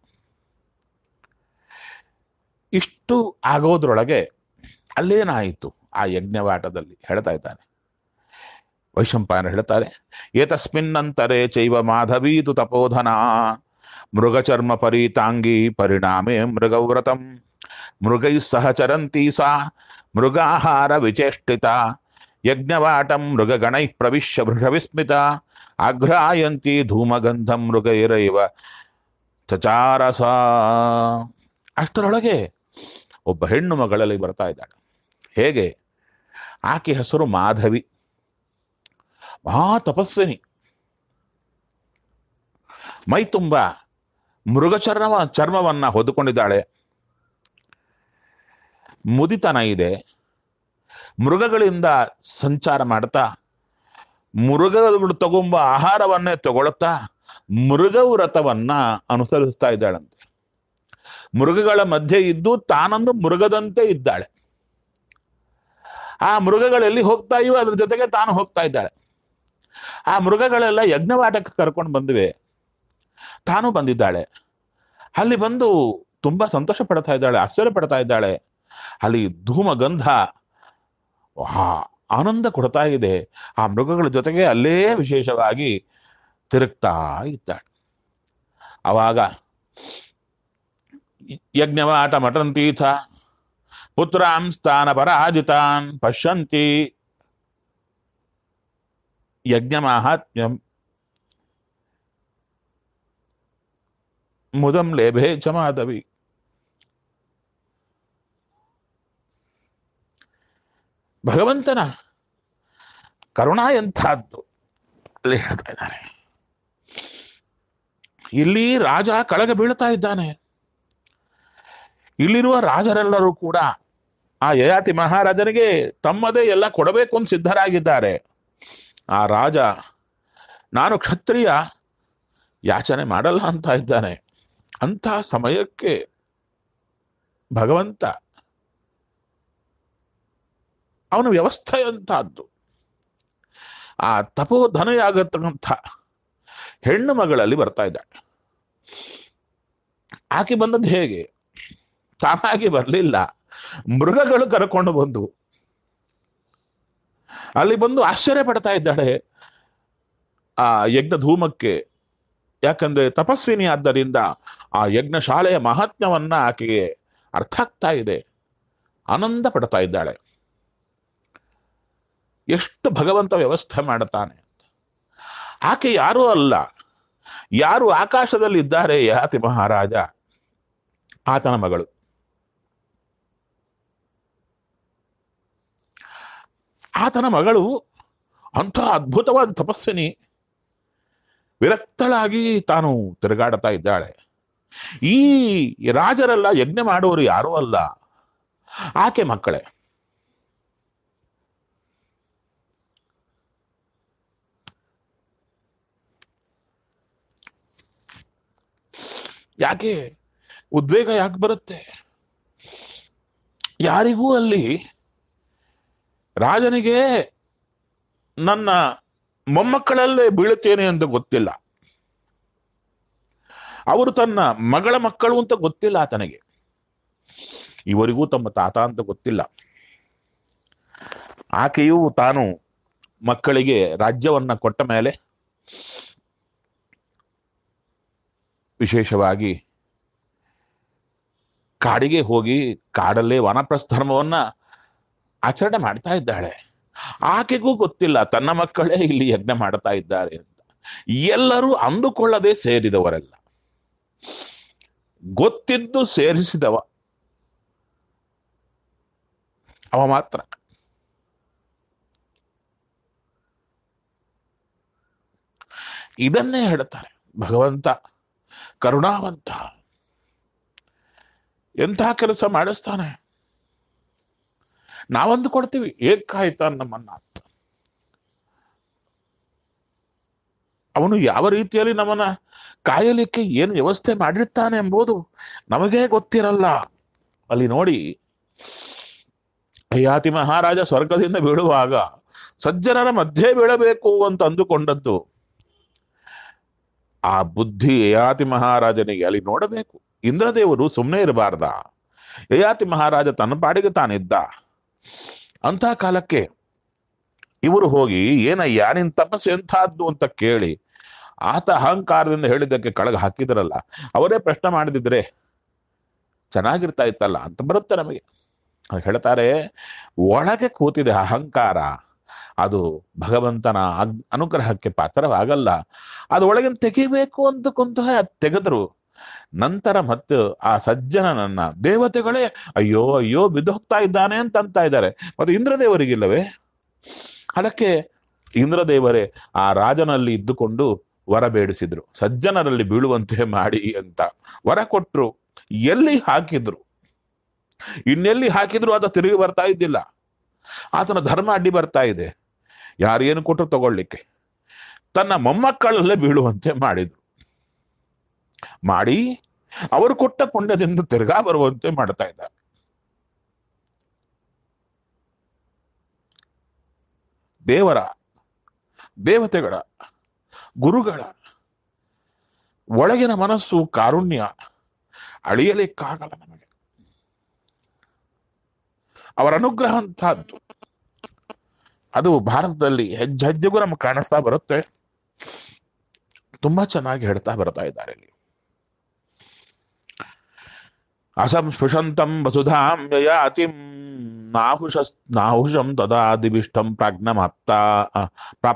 ಇಷ್ಟು ಆಗೋದ್ರೊಳಗೆ ಅಲ್ಲೇನಾಯಿತು ಆ ಯಜ್ಞವಾಟದಲ್ಲಿ ಹೇಳ್ತಾ ಇದ್ದಾನೆ ವೈಶಂಪಾಯನ ಹೇಳ್ತಾರೆ ಏತಸ್ಮಿನ್ನಂತರೆ ಚೈವ ಮಾಧವೀತು ತಪೋಧನ ಮೃಗಚರ್ಮ ಪರೀತಾಂಗಿ ಪರಿಣಾಮೆ ಮೃಗವ್ರತಂ ಮೃಗೈ ಸಹಚರಂತಿ ಸಾ ಮೃಗಾಹಾರ ವಿಚೇಷ್ಟಿತ ಯಜ್ಞವಾಟಂ ಮೃಗಗಣೈ ಪ್ರವಿಶ್ಯ ವೃಷವಿಸ್ಮಿತ ಆಘ್ರಾಯಂತಿ ಧೂಮಗಂಧಂ ಮೃಗೈರೈವ ಚಚಾರಸ ಅಷ್ಟರೊಳಗೆ ಒಬ್ಬ ಹೆಣ್ಣು ಮಗಳಲ್ಲಿ ಬರ್ತಾ ಇದ್ದಾಳೆ ಹೇಗೆ ಆಕೆ ಹೆಸರು ಮಾಧವಿ ಮಹಾ ತಪಸ್ವಿನಿ ಮೈ ತುಂಬ ಮೃಗಚರ್ಮ ಚರ್ಮವನ್ನ ಹೊದ್ದುಕೊಂಡಿದ್ದಾಳೆ ಮುದಿತನ ಇದೆ ಮೃಗಗಳಿಂದ ಸಂಚಾರ ಮಾಡ್ತಾ ಮೃಗಗಳು ತಗೊಂಬ ಆಹಾರವನ್ನೇ ತಗೊಳ್ತಾ ಮೃಗವ್ರತವನ್ನ ಅನುಸರಿಸ್ತಾ ಇದ್ದಾಳಂತೆ ಮೃಗಗಳ ಮಧ್ಯೆ ಇದ್ದು ತಾನೊಂದು ಮೃಗದಂತೆ ಇದ್ದಾಳೆ ಆ ಮೃಗಗಳೆಲ್ಲಿ ಹೋಗ್ತಾ ಇವೆ ಅದ್ರ ಜೊತೆಗೆ ತಾನು ಹೋಗ್ತಾ ಇದ್ದಾಳೆ ಆ ಮೃಗಗಳೆಲ್ಲ ಯಜ್ಞವಾಟಕ್ಕೆ ಕರ್ಕೊಂಡು ಬಂದಿವೆ ತಾನು ಬಂದಿದ್ದಾಳೆ ಅಲ್ಲಿ ಬಂದು ತುಂಬಾ ಸಂತೋಷ ಪಡ್ತಾ ಇದ್ದಾಳೆ ಆಶ್ಚರ್ಯ ಪಡ್ತಾ ಇದ್ದಾಳೆ ಅಲ್ಲಿ ಧೂಮ ಗಂಧ ಆ, ಆನಂದ ಕೊಡ್ತಾ ಇದೆ ಆ ಮೃಗಗಳ ಜೊತೆಗೆ ಅಲ್ಲೇ ವಿಶೇಷವಾಗಿ ತಿರುಗ್ತಾ ಇದ್ದಾಳೆ ಅವಾಗ ಯಜ್ಞವಾಟ ಮಟಂತೀಥ ಪುತ್ರಾಂ ಸ್ಥಾನ ಪರಾಜಿತಾನ್ ಪಶ್ಯಂತಿ ಯಜ್ಞ ಮಾಹಾತ್ಮ್ಯಂ ಮುದಂ ಲೇಭೆ ಚ ಮಾಧವಿ ಭಗವಂತನ ಕರುಣಾ ಎಂಥದ್ದು ಅಲ್ಲಿ ಹೇಳ್ತಾ ಇದ್ದಾರೆ ಇಲ್ಲಿ ರಾಜ ಕೆಳಗೆ ಬೀಳ್ತಾ ಇದ್ದಾನೆ ಇಲ್ಲಿರುವ ರಾಜರೆಲ್ಲರೂ ಕೂಡ ಆ ಯಯಾತಿ ಮಹಾರಾಜನಿಗೆ ತಮ್ಮದೇ ಎಲ್ಲ ಕೊಡಬೇಕು ಅಂತ ಸಿದ್ಧರಾಗಿದ್ದಾರೆ ಆ ರಾಜ ನಾನು ಕ್ಷತ್ರಿಯ ಯಾಚನೆ ಮಾಡಲ್ಲ ಅಂತ ಇದ್ದಾನೆ ಅಂಥ ಸಮಯಕ್ಕೆ ಭಗವಂತ ಅವನ ವ್ಯವಸ್ಥೆ ಅಂತದ್ದು ಆ ತಪೋಧನೆಯಾಗತಕ್ಕಂಥ ಹೆಣ್ಣು ಮಗಳಲ್ಲಿ ಬರ್ತಾ ಇದ್ದಾಳೆ ಆಕೆ ಬಂದದ್ದು ಹೇಗೆ ತಾನಾಗಿ ಬರಲಿಲ್ಲ ಮೃಗಗಳು ಕರ್ಕೊಂಡು ಬಂದು ಅಲ್ಲಿ ಬಂದು ಆಶ್ಚರ್ಯ ಪಡ್ತಾ ಇದ್ದಾಳೆ ಆ ಯಜ್ಞ ಧೂಮಕ್ಕೆ ಯಾಕಂದ್ರೆ ತಪಸ್ವಿನಿ ಆದ್ದರಿಂದ ಆ ಯಜ್ಞಶಾಲೆಯ ಮಹಾತ್ಮ್ಯವನ್ನ ಆಕೆಗೆ ಅರ್ಥ ಆಗ್ತಾ ಇದೆ ಆನಂದ ಪಡ್ತಾ ಇದ್ದಾಳೆ ಎಷ್ಟು ಭಗವಂತ ವ್ಯವಸ್ಥೆ ಮಾಡುತ್ತಾನೆ ಆಕೆ ಯಾರೂ ಅಲ್ಲ ಯಾರು ಆಕಾಶದಲ್ಲಿ ಇದ್ದಾರೆ ಯಾತಿ ಮಹಾರಾಜ ಆತನ ಮಗಳು ಆತನ ಮಗಳು ಅಂಥ ಅದ್ಭುತವಾದ ತಪಸ್ವಿನಿ ವಿರಕ್ತಳಾಗಿ ತಾನು ತಿರುಗಾಡ್ತಾ ಇದ್ದಾಳೆ ಈ ರಾಜರೆಲ್ಲ ಯಜ್ಞ ಮಾಡುವವರು ಯಾರೂ ಅಲ್ಲ ಆಕೆ ಮಕ್ಕಳೇ ಯಾಕೆ ಉದ್ವೇಗ ಯಾಕೆ ಬರುತ್ತೆ ಯಾರಿಗೂ ಅಲ್ಲಿ ರಾಜನಿಗೆ ನನ್ನ ಮೊಮ್ಮಕ್ಕಳಲ್ಲೇ ಬೀಳುತ್ತೇನೆ ಅಂತ ಗೊತ್ತಿಲ್ಲ ಅವರು ತನ್ನ ಮಗಳ ಮಕ್ಕಳು ಅಂತ ಗೊತ್ತಿಲ್ಲ ಆತನಿಗೆ ಇವರಿಗೂ ತಮ್ಮ ತಾತ ಅಂತ ಗೊತ್ತಿಲ್ಲ ಆಕೆಯು ತಾನು ಮಕ್ಕಳಿಗೆ ರಾಜ್ಯವನ್ನ ಕೊಟ್ಟ ಮೇಲೆ ವಿಶೇಷವಾಗಿ ಕಾಡಿಗೆ ಹೋಗಿ ಕಾಡಲ್ಲೇ ವನಪ್ರಸ್ಥರ್ಮವನ್ನ ಆಚರಣೆ ಮಾಡ್ತಾ ಇದ್ದಾಳೆ ಆಕೆಗೂ ಗೊತ್ತಿಲ್ಲ ತನ್ನ ಮಕ್ಕಳೇ ಇಲ್ಲಿ ಯಜ್ಞ ಮಾಡ್ತಾ ಇದ್ದಾರೆ ಅಂತ ಎಲ್ಲರೂ ಅಂದುಕೊಳ್ಳದೆ ಸೇರಿದವರೆಲ್ಲ ಗೊತ್ತಿದ್ದು ಸೇರಿಸಿದವ ಅವ ಮಾತ್ರ ಇದನ್ನೇ ಹೇಳ್ತಾರೆ ಭಗವಂತ ಕರುಣಾವಂತ ಎಂಥ ಕೆಲಸ ಮಾಡಿಸ್ತಾನೆ ನಾವಂದು ಕೊಡ್ತೀವಿ ಏಕಾಯ್ತ ನಮ್ಮನ್ನ ಅಂತ ಅವನು ಯಾವ ರೀತಿಯಲ್ಲಿ ನಮ್ಮನ್ನ ಕಾಯಲಿಕ್ಕೆ ಏನು ವ್ಯವಸ್ಥೆ ಮಾಡಿರ್ತಾನೆ ಎಂಬುದು ನಮಗೇ ಗೊತ್ತಿರಲ್ಲ ಅಲ್ಲಿ ನೋಡಿ ಅಯ್ಯಾತಿ ಮಹಾರಾಜ ಸ್ವರ್ಗದಿಂದ ಬೀಳುವಾಗ ಸಜ್ಜನರ ಮಧ್ಯೆ ಬೀಳಬೇಕು ಅಂತ ಅಂದುಕೊಂಡದ್ದು ಆ ಬುದ್ಧಿ ಯಯಾತಿ ಮಹಾರಾಜನಿಗೆ ಅಲ್ಲಿ ನೋಡಬೇಕು ಇಂದ್ರದೇವರು ಸುಮ್ಮನೆ ಇರಬಾರ್ದ ಯಯಾತಿ ಮಹಾರಾಜ ತನ್ನ ಪಾಡಿಗೆ ತಾನಿದ್ದ ಅಂತ ಕಾಲಕ್ಕೆ ಇವರು ಹೋಗಿ ಏನಯ್ಯ ನಿನ್ ತಪಸ್ಸು ಎಂಥದ್ದು ಅಂತ ಕೇಳಿ ಆತ ಅಹಂಕಾರದಿಂದ ಹೇಳಿದ್ದಕ್ಕೆ ಕಳಗ ಹಾಕಿದ್ರಲ್ಲ ಅವರೇ ಪ್ರಶ್ನೆ ಮಾಡಿದಿದ್ರೆ ಚೆನ್ನಾಗಿರ್ತಾ ಇತ್ತಲ್ಲ ಅಂತ ಬರುತ್ತೆ ನಮಗೆ ಅವ್ರು ಹೇಳ್ತಾರೆ ಒಳಗೆ ಕೂತಿದೆ ಅಹಂಕಾರ ಅದು ಭಗವಂತನ ಅಗ್- ಅನುಗ್ರಹಕ್ಕೆ ಪಾತ್ರವಾಗಲ್ಲ ಅದು ಒಳಗಿನ ತೆಗಿಬೇಕು ಅಂದುಕೊಂತ ಅದ್ ತೆಗೆದ್ರು ನಂತರ ಮತ್ತು ಆ ಸಜ್ಜನನನ್ನ ದೇವತೆಗಳೇ ಅಯ್ಯೋ ಅಯ್ಯೋ ಬಿದ್ದು ಹೋಗ್ತಾ ಇದ್ದಾನೆ ಅಂತ ಅಂತ ಇದ್ದಾರೆ ಮತ್ತೆ ಇಂದ್ರದೇವರಿಗಿಲ್ಲವೇ ಅದಕ್ಕೆ ಇಂದ್ರದೇವರೇ ಆ ರಾಜನಲ್ಲಿ ಇದ್ದುಕೊಂಡು ವರ ಬೇಡಿಸಿದ್ರು ಸಜ್ಜನರಲ್ಲಿ ಬೀಳುವಂತೆ ಮಾಡಿ ಅಂತ ವರ ಕೊಟ್ರು ಎಲ್ಲಿ ಹಾಕಿದ್ರು ಇನ್ನೆಲ್ಲಿ ಹಾಕಿದ್ರು ಆತ ತಿರುಗಿ ಬರ್ತಾ ಇದ್ದಿಲ್ಲ ಆತನ ಧರ್ಮ ಅಡ್ಡಿ ಬರ್ತಾ ಇದೆ ಯಾರೇನು ಕೊಟ್ಟರು ತಗೊಳ್ಳಿಕ್ಕೆ ತನ್ನ ಮೊಮ್ಮಕ್ಕಳಲ್ಲೇ ಬೀಳುವಂತೆ ಮಾಡಿದ್ರು ಮಾಡಿ ಅವರು ಕೊಟ್ಟ ಪುಣ್ಯದಿಂದ ತಿರ್ಗಾ ಬರುವಂತೆ ಮಾಡ್ತಾ ಇದ್ದಾರೆ ದೇವರ ದೇವತೆಗಳ ಗುರುಗಳ ಒಳಗಿನ ಮನಸ್ಸು ಕಾರುಣ್ಯ ಅಳಿಯಲಿಕ್ಕಾಗಲ್ಲ ನಮಗೆ ಅವರ ಅನುಗ್ರಹ ಅಂತಹದ್ದು ಅದು ಭಾರತದಲ್ಲಿ ಹೆಜ್ಜೆ ಹೆಜ್ಜೆಗೂ ನಮ್ಗೆ ಕಾಣಿಸ್ತಾ ಬರುತ್ತೆ ತುಂಬಾ ಚೆನ್ನಾಗಿ ಹೇಳ್ತಾ ಬರ್ತಾ ಇದ್ದಾರೆ ಇಲ್ಲಿ ಅಸಂಸ್ಪೃಶಂತಂ ವಸುಧಾಂ ಯಯಾತಿಂ ನಾಹುಷ ನಾಹುಷಂ ತದಾ ದಿವಿಷ್ಟಂ ಪ್ರಾಜ್ಞಮಾಪ್ತ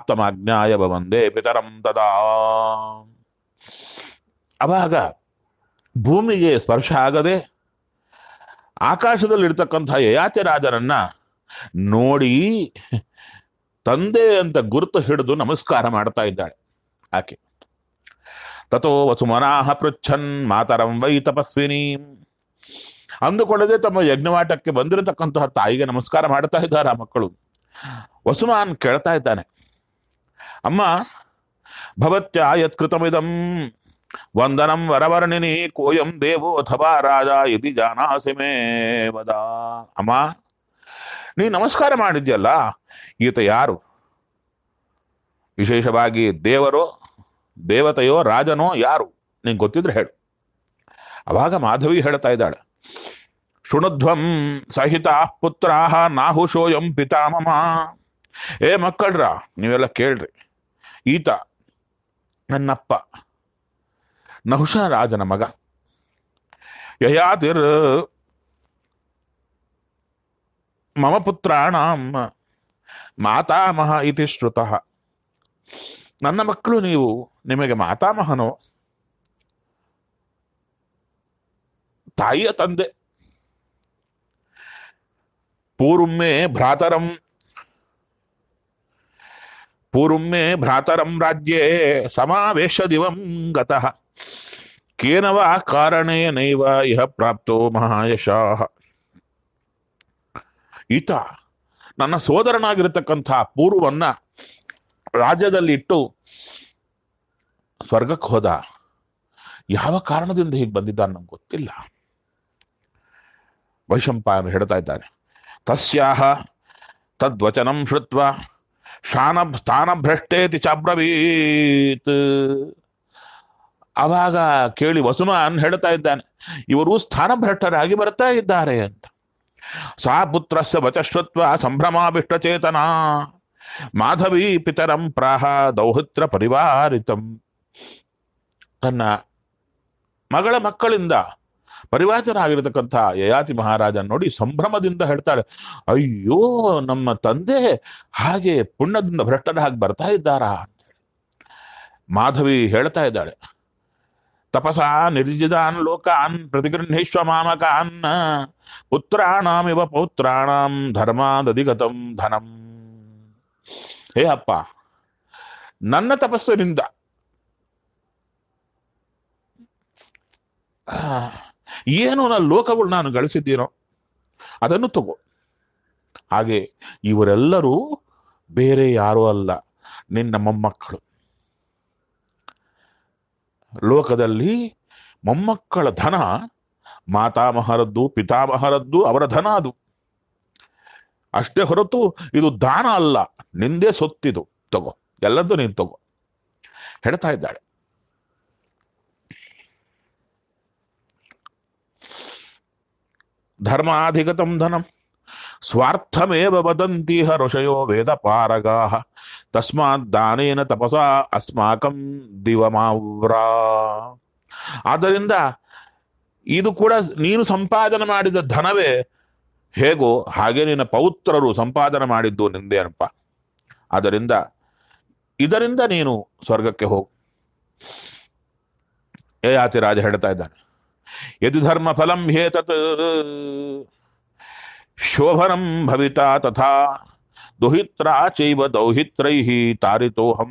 ಪ್ರಾಪ್ತಮಾಜ್ಞಾಯ ಭವಂದೇ ಪಿತರಂ ತದಾ ಅವಾಗ ಭೂಮಿಗೆ ಸ್ಪರ್ಶ ಆಗದೆ ಆಕಾಶದಲ್ಲಿರ್ತಕ್ಕಂಥ ಯಯಾತಿ ರಾಜರನ್ನ ನೋಡಿ ತಂದೆ ಅಂತ ಗುರುತು ಹಿಡಿದು ನಮಸ್ಕಾರ ಮಾಡ್ತಾ ಇದ್ದಾಳೆ ಆಕೆ ತಥೋ ವಸುಮನಾಹ ಪೃಚ್ಛನ್ ಮಾತರಂ ವೈ ತಪಸ್ವಿನಿ ಅಂದುಕೊಳ್ಳದೆ ತಮ್ಮ ಯಜ್ಞವಾಟಕ್ಕೆ ಬಂದಿರತಕ್ಕಂತಹ ತಾಯಿಗೆ ನಮಸ್ಕಾರ ಮಾಡ್ತಾ ಇದ್ದಾರೆ ಆ ಮಕ್ಕಳು ವಸುಮಾನ್ ಕೇಳ್ತಾ ಇದ್ದಾನೆ ಅಮ್ಮ ಭವತ್ಯ ಯತ್ಕೃತಮಿದಂ ವಂದನಂ ವರವರ್ಣಿನಿ ಕೋಯಂ ದೇವೋ ಅಥವಾ ರಾಜ ಇತಿ ಜಾನಾಸಿ ಮೇ ವದ ಅಮ್ಮ ನೀ ನಮಸ್ಕಾರ ಮಾಡಿದ್ಯಲ್ಲ ಈತ ಯಾರು ವಿಶೇಷವಾಗಿ ದೇವರೋ ದೇವತೆಯೋ ರಾಜನೋ ಯಾರು ನಿಂಗೆ ಗೊತ್ತಿದ್ರೆ ಹೇಳು ಅವಾಗ ಮಾಧವಿ ಹೇಳ್ತಾ ಇದ್ದಾಳೆ ಶೃಣುಧ್ವಂ ಸಹಿತ ಪುತ್ರಾಹ ನಾಹುಶೋಯಂ ಪಿತಾಮಮ ಏ ಮಕ್ಕಳ್ರ ನೀವೆಲ್ಲ ಕೇಳ್ರಿ ಈತ ನನ್ನಪ್ಪ ನಹುಷ ರಾಜನ ಮಗ ಯಯಾತಿರ್ ಮಮ ಪುತ್ರಾಣಂ ಮಾತಾಮಹ ಇತಿ ಶ್ರುತಃ ನನ್ನ ಮಕ್ಕಳು ನೀವು ನಿಮಗೆ ಮಾತಾಮಹನೋ ತಾಯಿಯ ತಂದೆ ಪೂರ್ವಮ್ಮೆ ಭ್ರಾತರಂ ಪೂರ್ವಮ್ಮೆ ಭ್ರಾತರಂ ರಾಜ್ಯೇ ಸಮಾವೇಶ ದಿವಂ ಗತಃ ಕೇನವ ಕಾರಣೇನೈವ ಇಹ ಪ್ರಾಪ್ತೋ ಮಹಾಯಶಃ ಈತ ನನ್ನ ಸೋದರನಾಗಿರತಕ್ಕಂಥ ಪೂರ್ವವನ್ನ ರಾಜ್ಯದಲ್ಲಿ ಇಟ್ಟು ಸ್ವರ್ಗಕ್ಕೆ ಹೋದ ಯಾವ ಕಾರಣದಿಂದ ಹೀಗೆ ಬಂದಿದ್ದಾನೆ ನಮ್ಗೆ ಗೊತ್ತಿಲ್ಲ ವೈಶಂಪಾಯನ ಹೇಳ್ತಾ ಇದ್ದಾನೆ ತಸ್ಯಾಹ ತದ್ವಚನಂ ಶ್ರುತ್ವ ಶಾನ ಸ್ಥಾನಭ್ರಷ್ಟೇತಿ ಚಾಬ್ರವೀತ್ ಅವಾಗ ಕೇಳಿ ವಸುಮಾನ್ ಹೇಳ್ತಾ ಇದ್ದಾನೆ ಇವರು ಸ್ಥಾನಭ್ರಷ್ಟರಾಗಿ ಬರ್ತಾ ಇದ್ದಾರೆ ಅಂತ ಸಾ ಪುತ್ರಸ್ಯ ವಚಶ್ರುತ್ವ ಸಂಭ್ರಮಾಭಿಷ್ಟಚೇತನ ಮಾಧವಿ ಪಿತರಂ ಪ್ರಾಹ ದೌಹಿತ್ರ ಪರಿವಾರಿತಂ ತನ್ನ ಮಗಳ ಮಕ್ಕಳಿಂದ ಪರಿವಾಚನಾಗಿರತಕ್ಕಂಥ ಯಯಾತಿ ಮಹಾರಾಜ ನೋಡಿ ಸಂಭ್ರಮದಿಂದ ಹೇಳ್ತಾಳೆ ಅಯ್ಯೋ ನಮ್ಮ ತಂದೆ ಹಾಗೆ ಪುಣ್ಯದಿಂದ ಭ್ರಷ್ಟರಾಗಿ ಬರ್ತಾ ಇದ್ದಾರಾ ಅಂತೇಳಿ ಮಾಧವಿ ಹೇಳ್ತಾ ಇದ್ದಾಳೆ ತಪಸ ನಿರ್ಜಿದಾನ್ ಲೋಕಾನ್ ಪ್ರತಿಗೃಹೀಶ್ವ ಮಾಮಕಾನ್ ಪುತ್ರಾಣಾಮಿವ ಪೌತ್ರಾಣಾಂ ಧರ್ಮಾದಧಿಗತಂ ಧನಂ ಹೇ ಅಪ್ಪ ನನ್ನ ತಪಸ್ಸಿನಿಂದ ಆ, ಏನು ನನ್ನ ಲೋಕಗಳು ನಾನು ಗಳಿಸಿದ್ದೀನೋ ಅದನ್ನು ತಗೋ ಹಾಗೆ ಇವರೆಲ್ಲರೂ ಬೇರೆ ಯಾರೂ ಅಲ್ಲ ನಿನ್ನ ಮೊಮ್ಮಕ್ಕಳು ಲೋಕದಲ್ಲಿ ಮೊಮ್ಮಕ್ಕಳ ಧನ ಮಾತಾಮಹರದ್ದು ಪಿತಾಮಹರದ್ದು ಅವರ ಧನ ಅದು ಅಷ್ಟೇ ಹೊರತು ಇದು ದಾನ ಅಲ್ಲ ನಿಂದೇ ಸೊತ್ತಿದು ತಗೋ ಎಲ್ಲದ್ದು ನೀನು ತಗೋ ಹೇಳ್ತಾ ಇದ್ದಾಳೆ ಧರ್ಮಾಧಿಗತಂ ಧನಂ ಸ್ವಾರ್ಥಮೇವ ವದಂತಿಹ ಋಷಯೋ ವೇದ ಪಾರಗಾ ತಸ್ಮಾತ್ ದಾನೇನ ತಪಸ ಅಸ್ಮಾಕಂ ದಿವಮಾವ್ರಾ ಆದ್ದರಿಂದ ಇದು ಕೂಡ ನೀನು ಸಂಪಾದನೆ ಮಾಡಿದ ಧನವೇ ಹೇಗೋ ಹಾಗೆ ನಿನ್ನ ಪೌತ್ರರು ಸಂಪಾದನೆ ಮಾಡಿದ್ದು ನಿಂದೇನಪ್ಪ ಆದ್ದರಿಂದ ಇದರಿಂದ ನೀನು ಸ್ವರ್ಗಕ್ಕೆ ಹೋಗು ಯಯಾತಿ ರಾಜ ಹೇಳ್ತಾ ಇದ್ದಾನೆ ಯದಿ ಧರ್ಮ ಫಲಂ ಹೇತತ್ ಶೋಭನಂ ಭವಿತಾ ತಥಾ ದುಹಿತ್ರಾ ಚೈವ ದೌಹಿತ್ರೈ ತಾರಿತೋಹಂ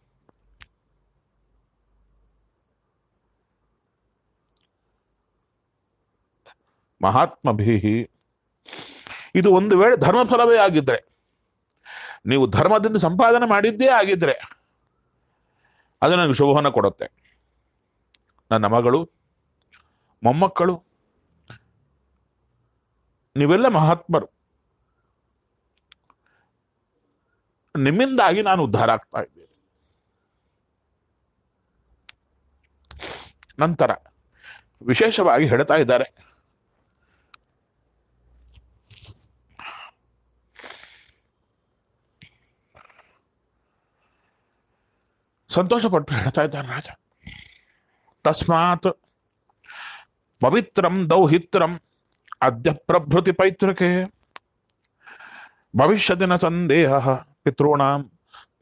ಮಹಾತ್ಮಭಿ ಇದು ಒಂದು ವೇಳೆ ಧರ್ಮಫಲವೇ ಆಗಿದ್ರೆ ನೀವು ಧರ್ಮದಿಂದ ಸಂಪಾದನೆ ಮಾಡಿದ್ದೇ ಆಗಿದ್ರೆ ಅದು ನನಗೆ ಶುಭವನ್ನ ಕೊಡುತ್ತೆ ನನ್ನ ಮಗಳು ಮೊಮ್ಮಕ್ಕಳು ನೀವೆಲ್ಲ ಮಹಾತ್ಮರು ನಿಮ್ಮಿಂದಾಗಿ ನಾನು ಉದ್ಧಾರ ಆಗ್ತಾ ಇದ್ದೇನೆ ನಂತರ ವಿಶೇಷವಾಗಿ ಹೇಳ್ತಾ ಇದ್ದಾರೆ ಸಂತೋಷಪಟ್ಟು ಹೇಳ್ತಾ ಇದ್ದಾನೆ ರಾಜ ತಸ್ಮಾತ್ ಪವಿತ್ರಂ ದೌಹಿತ್ರಂ ಅದ್ಯ ಪ್ರಭೃತಿ ಪೈತೃಕೆ ಭವಿಷ್ಯದಿನ ಸಂದೇಹ ಪಿತॄಣಾಂ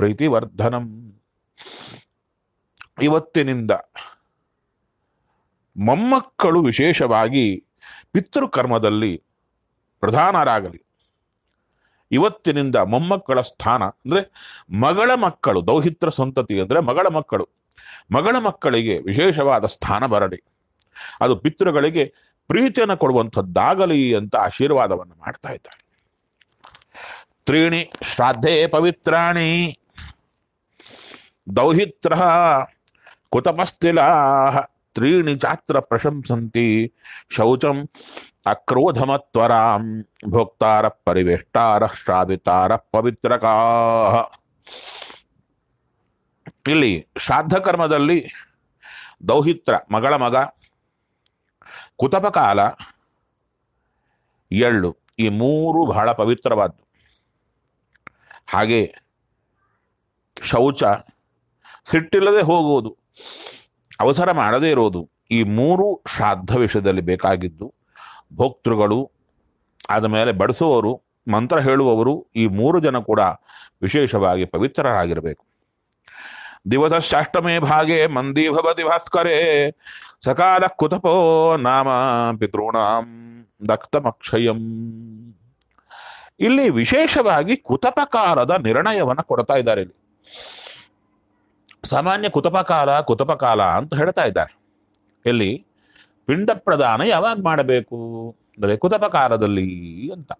ಪ್ರೀತಿವರ್ಧನಂ ಇವತ್ತಿನಿಂದ ಮೊಮ್ಮಕ್ಕಳು ವಿಶೇಷವಾಗಿ ಪಿತೃಕರ್ಮದಲ್ಲಿ ಪ್ರಧಾನರಾಗಲಿ ಇವತ್ತಿನಿಂದ ಮೊಮ್ಮಕ್ಕಳ ಸ್ಥಾನ ಅಂದ್ರೆ ಮಗಳ ಮಕ್ಕಳು ದೌಹಿತ್ರ ಸಂತತಿ ಅಂದ್ರೆ ಮಗಳ ಮಕ್ಕಳು ಮಗಳ ಮಕ್ಕಳಿಗೆ ವಿಶೇಷವಾದ ಸ್ಥಾನ ಬರಲಿ ಅದು ಪಿತೃಗಳಿಗೆ ಪ್ರೀತಿಯನ್ನು ಕೊಡುವಂಥದ್ದಾಗಲಿ ಅಂತ ಆಶೀರ್ವಾದವನ್ನು ಮಾಡ್ತಾ ಇದ್ದಾರೆ ತ್ರೀಣಿ ಶ್ರಾದ್ಧೆ ಪವಿತ್ರಾಣಿ ದೌಹಿತ್ರ ಕುತಪಸ್ಥಿಲಾ ತ್ರೀಣಿ ಚಾತ್ರ ಪ್ರಶಂಸಂತಿ ಶೌಚಂ ಅಕ್ರೋಧಮತ್ವರಾಂ ಭೋಕ್ತಾರ ಪರಿವೇಷ್ಟಾರ ಶ್ರಾವಿತಾರ ಪವಿತ್ರಕಾ ಇಲ್ಲಿ ಶ್ರಾದ್ದ ಕರ್ಮದಲ್ಲಿ ದೌಹಿತ್ರ ಮಗಳ ಮಗ ಕುತಪಕಾಲ ಎಳ್ಳು ಈ ಮೂರು ಬಹಳ ಪವಿತ್ರವಾದ್ದು ಹಾಗೆ ಶೌಚ ಸಿಟ್ಟಿಲ್ಲದೆ ಹೋಗುವುದು ಅವಸರ ಮಾಡದೇ ಇರೋದು ಈ ಮೂರು ಶ್ರಾದ್ದ ವಿಷಯದಲ್ಲಿ ಬೇಕಾಗಿದ್ದು ಭೋಕ್ತೃಗಳು ಆದ ಮೇಲೆ ಬಡಿಸುವವರು ಮಂತ್ರ ಹೇಳುವವರು ಈ ಮೂರು ಜನ ಕೂಡ ವಿಶೇಷವಾಗಿ ಪವಿತ್ರರಾಗಿರಬೇಕು ದಿವಸಶ್ಚಾಷ್ಟಮೇ ಭಾಗೆ ಮಂದಿ ಭವತಿ ಭಾಸ್ಕರೇ ಸಕಾಲ ಕುತಪೋ ನಾಮ ಪಿತॄಣಾಂ ದಕ್ತಮಕ್ಷಯಂ ಇಲ್ಲಿ ವಿಶೇಷವಾಗಿ ಕುತಪಕಾಲದ ನಿರ್ಣಯವನ್ನ ಕೊಡ್ತಾ ಇದ್ದಾರೆ ಇಲ್ಲಿ ಸಾಮಾನ್ಯ ಕುತಪಕಾಲ ಕುತಪಕಾಲ ಅಂತ ಹೇಳ್ತಾ ಇದ್ದಾರೆ ಇಲ್ಲಿ ಪಿಂಡ ಪ್ರದಾನ ಯಾವಾಗ ಮಾಡಬೇಕು ಅಂದರೆ ಕುತಪಕಾಲದಲ್ಲಿ ಅಂತ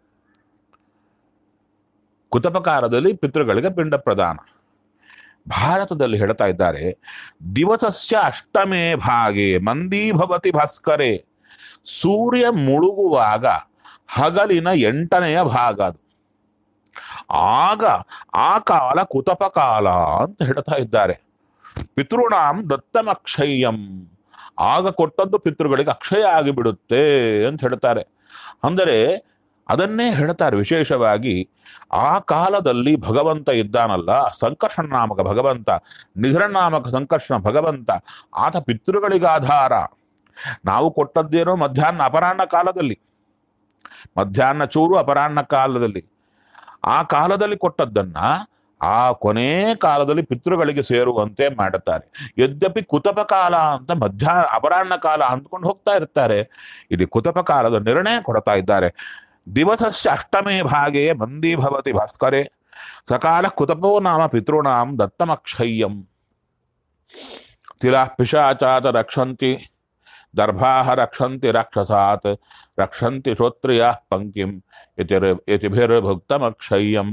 ಕುತಪಕಾಲದಲ್ಲಿ ಪಿತೃಗಳಿಗೆ ಪಿಂಡ ಪ್ರದಾನ ಭಾರತದಲ್ಲಿ ಹೇಳ್ತಾ ಇದ್ದಾರೆ ದಿವಸಸ್ಯ ಅಷ್ಟಮೇ ಭಾಗೆ ಮಂದಿ ಭವತಿ ಭಾಸ್ಕರೆ ಸೂರ್ಯ ಮುಳುಗುವಾಗ ಹಗಲಿನ ಎಂಟನೆಯ ಭಾಗ ಅದು ಆಗ ಆ ಕಾಲ ಕುತಪಕಾಲ ಅಂತ ಹೇಳ್ತಾ ಇದ್ದಾರೆ ಪಿತೃಣಾಂ ದತ್ತಮಕ್ಷಯ್ಯಂ ಆಗ ಕೊಟ್ಟದ್ದು ಪಿತೃಗಳಿಗೆ ಅಕ್ಷಯ ಆಗಿಬಿಡುತ್ತೆ ಅಂತ ಹೇಳ್ತಾರೆ ಅಂದರೆ ಅದನ್ನೇ ಹೇಳ್ತಾರೆ ವಿಶೇಷವಾಗಿ ಆ ಕಾಲದಲ್ಲಿ ಭಗವಂತ ಇದ್ದಾನಲ್ಲ ಸಂಕರ್ಷಣ ನಾಮಕ ಭಗವಂತ ನಿಧರನಾಮಕ ಸಂಕರ್ಷಣ ಭಗವಂತ ಆತ ಪಿತೃಗಳಿಗೆ ಆಧಾರ ನಾವು ಕೊಟ್ಟದ್ದೇನೋ ಮಧ್ಯಾಹ್ನ ಅಪರಾಹ್ನ ಕಾಲದಲ್ಲಿ ಮಧ್ಯಾಹ್ನ ಚೂರು ಅಪರಾಹ್ನ ಕಾಲದಲ್ಲಿ ಆ ಕಾಲದಲ್ಲಿ ಕೊಟ್ಟದ್ದನ್ನ ಆ ಕೊನೆ ಕಾಲದಲ್ಲಿ ಪಿತೃಗಳಿಗೆ ಸೇರುವಂತೆ ಮಾಡುತ್ತಾರೆ ಯದ್ಯಪಿ ಕುತಪ ಕಾಲ ಅಂತ ಮಧ್ಯಾಹ್ನ ಅಪರಾಹ್ನ ಕಾಲ ಅಂದ್ಕೊಂಡು ಹೋಗ್ತಾ ಇರ್ತಾರೆ ಇಲ್ಲಿ ಕುತಪ ಕಾಲದ ನಿರ್ಣಯ ಕೊಡ್ತಾ ಇದ್ದಾರೆ ದಿವಸಸ್ಯ ಅಷ್ಟಮೇ ಭಾಗೆ ಮಂದಿ ಭವತಿ ಭಾಸ್ಕರೆ ಸಕಾಲ ಕುತಪೋ ನಾಮ ಪಿತೃಣಾಂ ದತ್ತಮಕ್ಷಯ್ಯಂ ತಿಲ ಪಿಶಾಚಾತ ರಕ್ಷಂತಿ ದರ್ಭಾಹ ರಕ್ಷಂತಿ ರಾಕ್ಷಸಾತ್ ರಕ್ಷಂತಿ ಶ್ರೋತ್ರಿಯ ಪಂಕ್ತಿಂ ಯತಿಭಿರ್ಭುಕ್ತಮಕ್ಷಯ್ಯಂ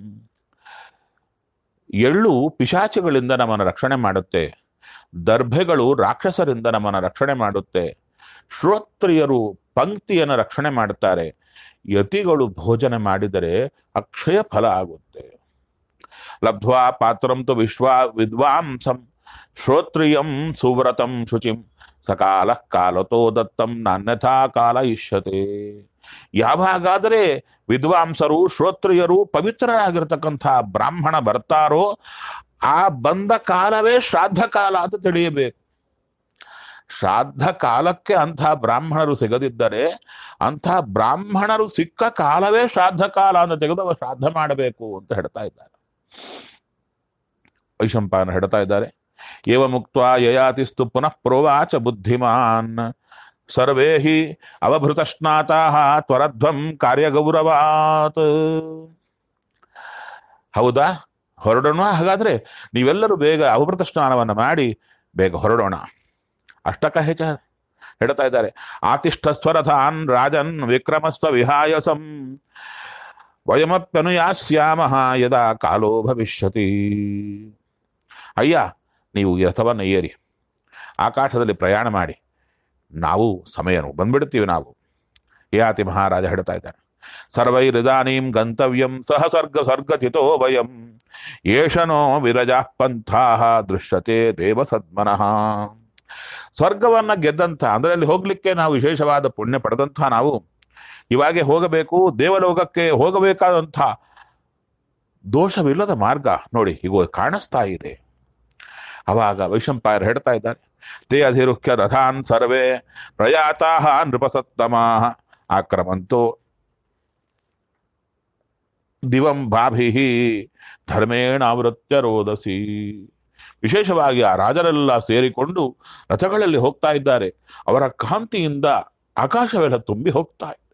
ಎಳ್ಳು ಪಿಶಾಚಿಗಳಿಂದ ನಮ್ಮನ್ನು ರಕ್ಷಣೆ ಮಾಡುತ್ತೆ ದರ್ಭೆಗಳು ರಾಕ್ಷಸರಿಂದ ನಮ್ಮನ್ನು ರಕ್ಷಣೆ ಮಾಡುತ್ತೆ ಶ್ರೋತ್ರಿಯರು ಪಂಕ್ತಿಯನ್ನು ರಕ್ಷಣೆ ಮಾಡುತ್ತಾರೆ ಯತಿಗಳು ಭೋಜನ ಮಾಡಿದರೆ ಅಕ್ಷಯ ಫಲ ಆಗುತ್ತೆ ಲಬ್ಧ್ವಾ ಪಾತ್ರಂ ತು ವಿಶ್ವಾ ವಿದ್ವಾಂಸಂ ಶ್ರೋತ್ರಿಯಂ ಸುವ್ರತಂ ಶುಚಿಂ ಸಕಾಲ ಕಾಲತೋ ದತ್ತಂ ನಾನ್ಯಥಾ ಕಾಲ ಇಷ್ಯತೆ ಯಾವಾಗಾದರೆ ವಿದ್ವಾಂಸರು ಶ್ರೋತ್ರಿಯರು ಪವಿತ್ರರಾಗಿರ್ತಕ್ಕಂಥ ಬ್ರಾಹ್ಮಣ ಬರ್ತಾರೋ ಆ ಬಂದ ಕಾಲವೇ ಶ್ರಾದ್ದ ಕಾಲ ಅಂತ ತಿಳಿಯಬೇಕು ಶ್ರಾದ್ದ ಕಾಲಕ್ಕೆ ಅಂಥ ಬ್ರಾಹ್ಮಣರು ಸಿಗದಿದ್ದರೆ ಅಂಥ ಬ್ರಾಹ್ಮಣರು ಸಿಕ್ಕ ಕಾಲವೇ ಶ್ರಾದ್ದ ಕಾಲ ಅಂತ ತೆಗೆದು ಅವ ಶ್ರಾದ್ದ ಮಾಡಬೇಕು ಅಂತ ಹೇಳ್ತಾ ಇದ್ದಾರೆ ವೈಶಂಪಾಯನ ಹೇಳ್ತಾ ಇದ್ದಾರೆ ಏವ ಮುಕ್ತ ಯಯಾತಿಸ್ತು ಪುನಃ ಪ್ರೋವಾಚ ಬುದ್ಧಿಮಾನ್ ಸರ್ವೇ ಹಿ ಅವಭೃತಶ್ನಾತಾ ತ್ವರಧ್ವಂ ಕಾರ್ಯಗೌರವಾತ್ ಹೌದಾ ಹೊರಡೋಣ ಹಾಗಾದ್ರೆ ನೀವೆಲ್ಲರೂ ಬೇಗ ಅವಭೃತ ಸ್ನಾನವನ್ನು ಮಾಡಿ ಬೇಗ ಹೊರಡೋಣ ಅಷ್ಟಕ ಹೆಚ್ಚ ಹೇಳ್ತಾ ಇದ್ದಾರೆ ಆತಿಷ್ಠ ಸ್ವರಥಾನ್ ರಾಜನ್ ವಿಕ್ರಮಸ್ವ ವಿಹಾಯಸಂ ವಯಮಪ್ಯನುಯಾಸ್ಯಾಮ ಯದಾ ಕಾಲೋ ಭವಿಷ್ಯತಿ ಅಯ್ಯ ನೀವು ಈ ರಥವನ್ನು ಏರಿ ಆಕಾಶದಲ್ಲಿ ಪ್ರಯಾಣ ಮಾಡಿ ನಾವು ಸಮಯ ಬಂದ್ಬಿಡ್ತೀವಿ ನಾವು ಯಾತಿ ಮಹಾರಾಜ ಹೇಳ್ತಾ ಇದ್ದಾರೆ ಸರ್ವೈರಿದಾನೀಂ ಗಂತವ್ಯಂ ಸಹ ಸರ್ಗ ಸರ್ಗಚಿತೋ ವಯಂ ಏಷನೋ ವಿರಜಾ ಪಂಥಾ ದೃಶ್ಯತೆ ದೇವ ಸದ್ಮನಃ ಸ್ವರ್ಗವನ್ನ ಗೆದ್ದಂಥ ಅಂದ್ರೆ ಅಲ್ಲಿ ಹೋಗ್ಲಿಕ್ಕೆ ನಾವು ವಿಶೇಷವಾದ ಪುಣ್ಯ ಪಡೆದಂಥ ನಾವು ಇವಾಗೆ ಹೋಗಬೇಕು ದೇವಲೋಕಕ್ಕೆ ಹೋಗಬೇಕಾದಂಥ ದೋಷವಿಲ್ಲದ ಮಾರ್ಗ ನೋಡಿ ಈಗ ಕಾಣಿಸ್ತಾ ಇದೆ ಅವಾಗ ವೈಶಂಪಾಯರು ಹೇಳ್ತಾ ಇದ್ದಾರೆ ತೇ ಅಧಿರುಖ್ಯ ರಥಾನ್ ಸರ್ವೇ ಪ್ರಯಾತಾ ನೃಪಸತ್ತಮಾ ಆಕ್ರಮಂತೋ ದಿವಂ ಬಾಭಿ ಧರ್ಮೇಣ ಆವೃತ್ಯ ರೋದಸಿ ವಿಶೇಷವಾಗಿ ಆ ರಾಜರೆಲ್ಲ ಸೇರಿಕೊಂಡು ರಥಗಳಲ್ಲಿ ಹೋಗ್ತಾ ಇದ್ದಾರೆ ಅವರ ಕಾಂತಿಯಿಂದ ಆಕಾಶವೆಲ್ಲ ತುಂಬಿ ಹೋಗ್ತಾ ಇದೆ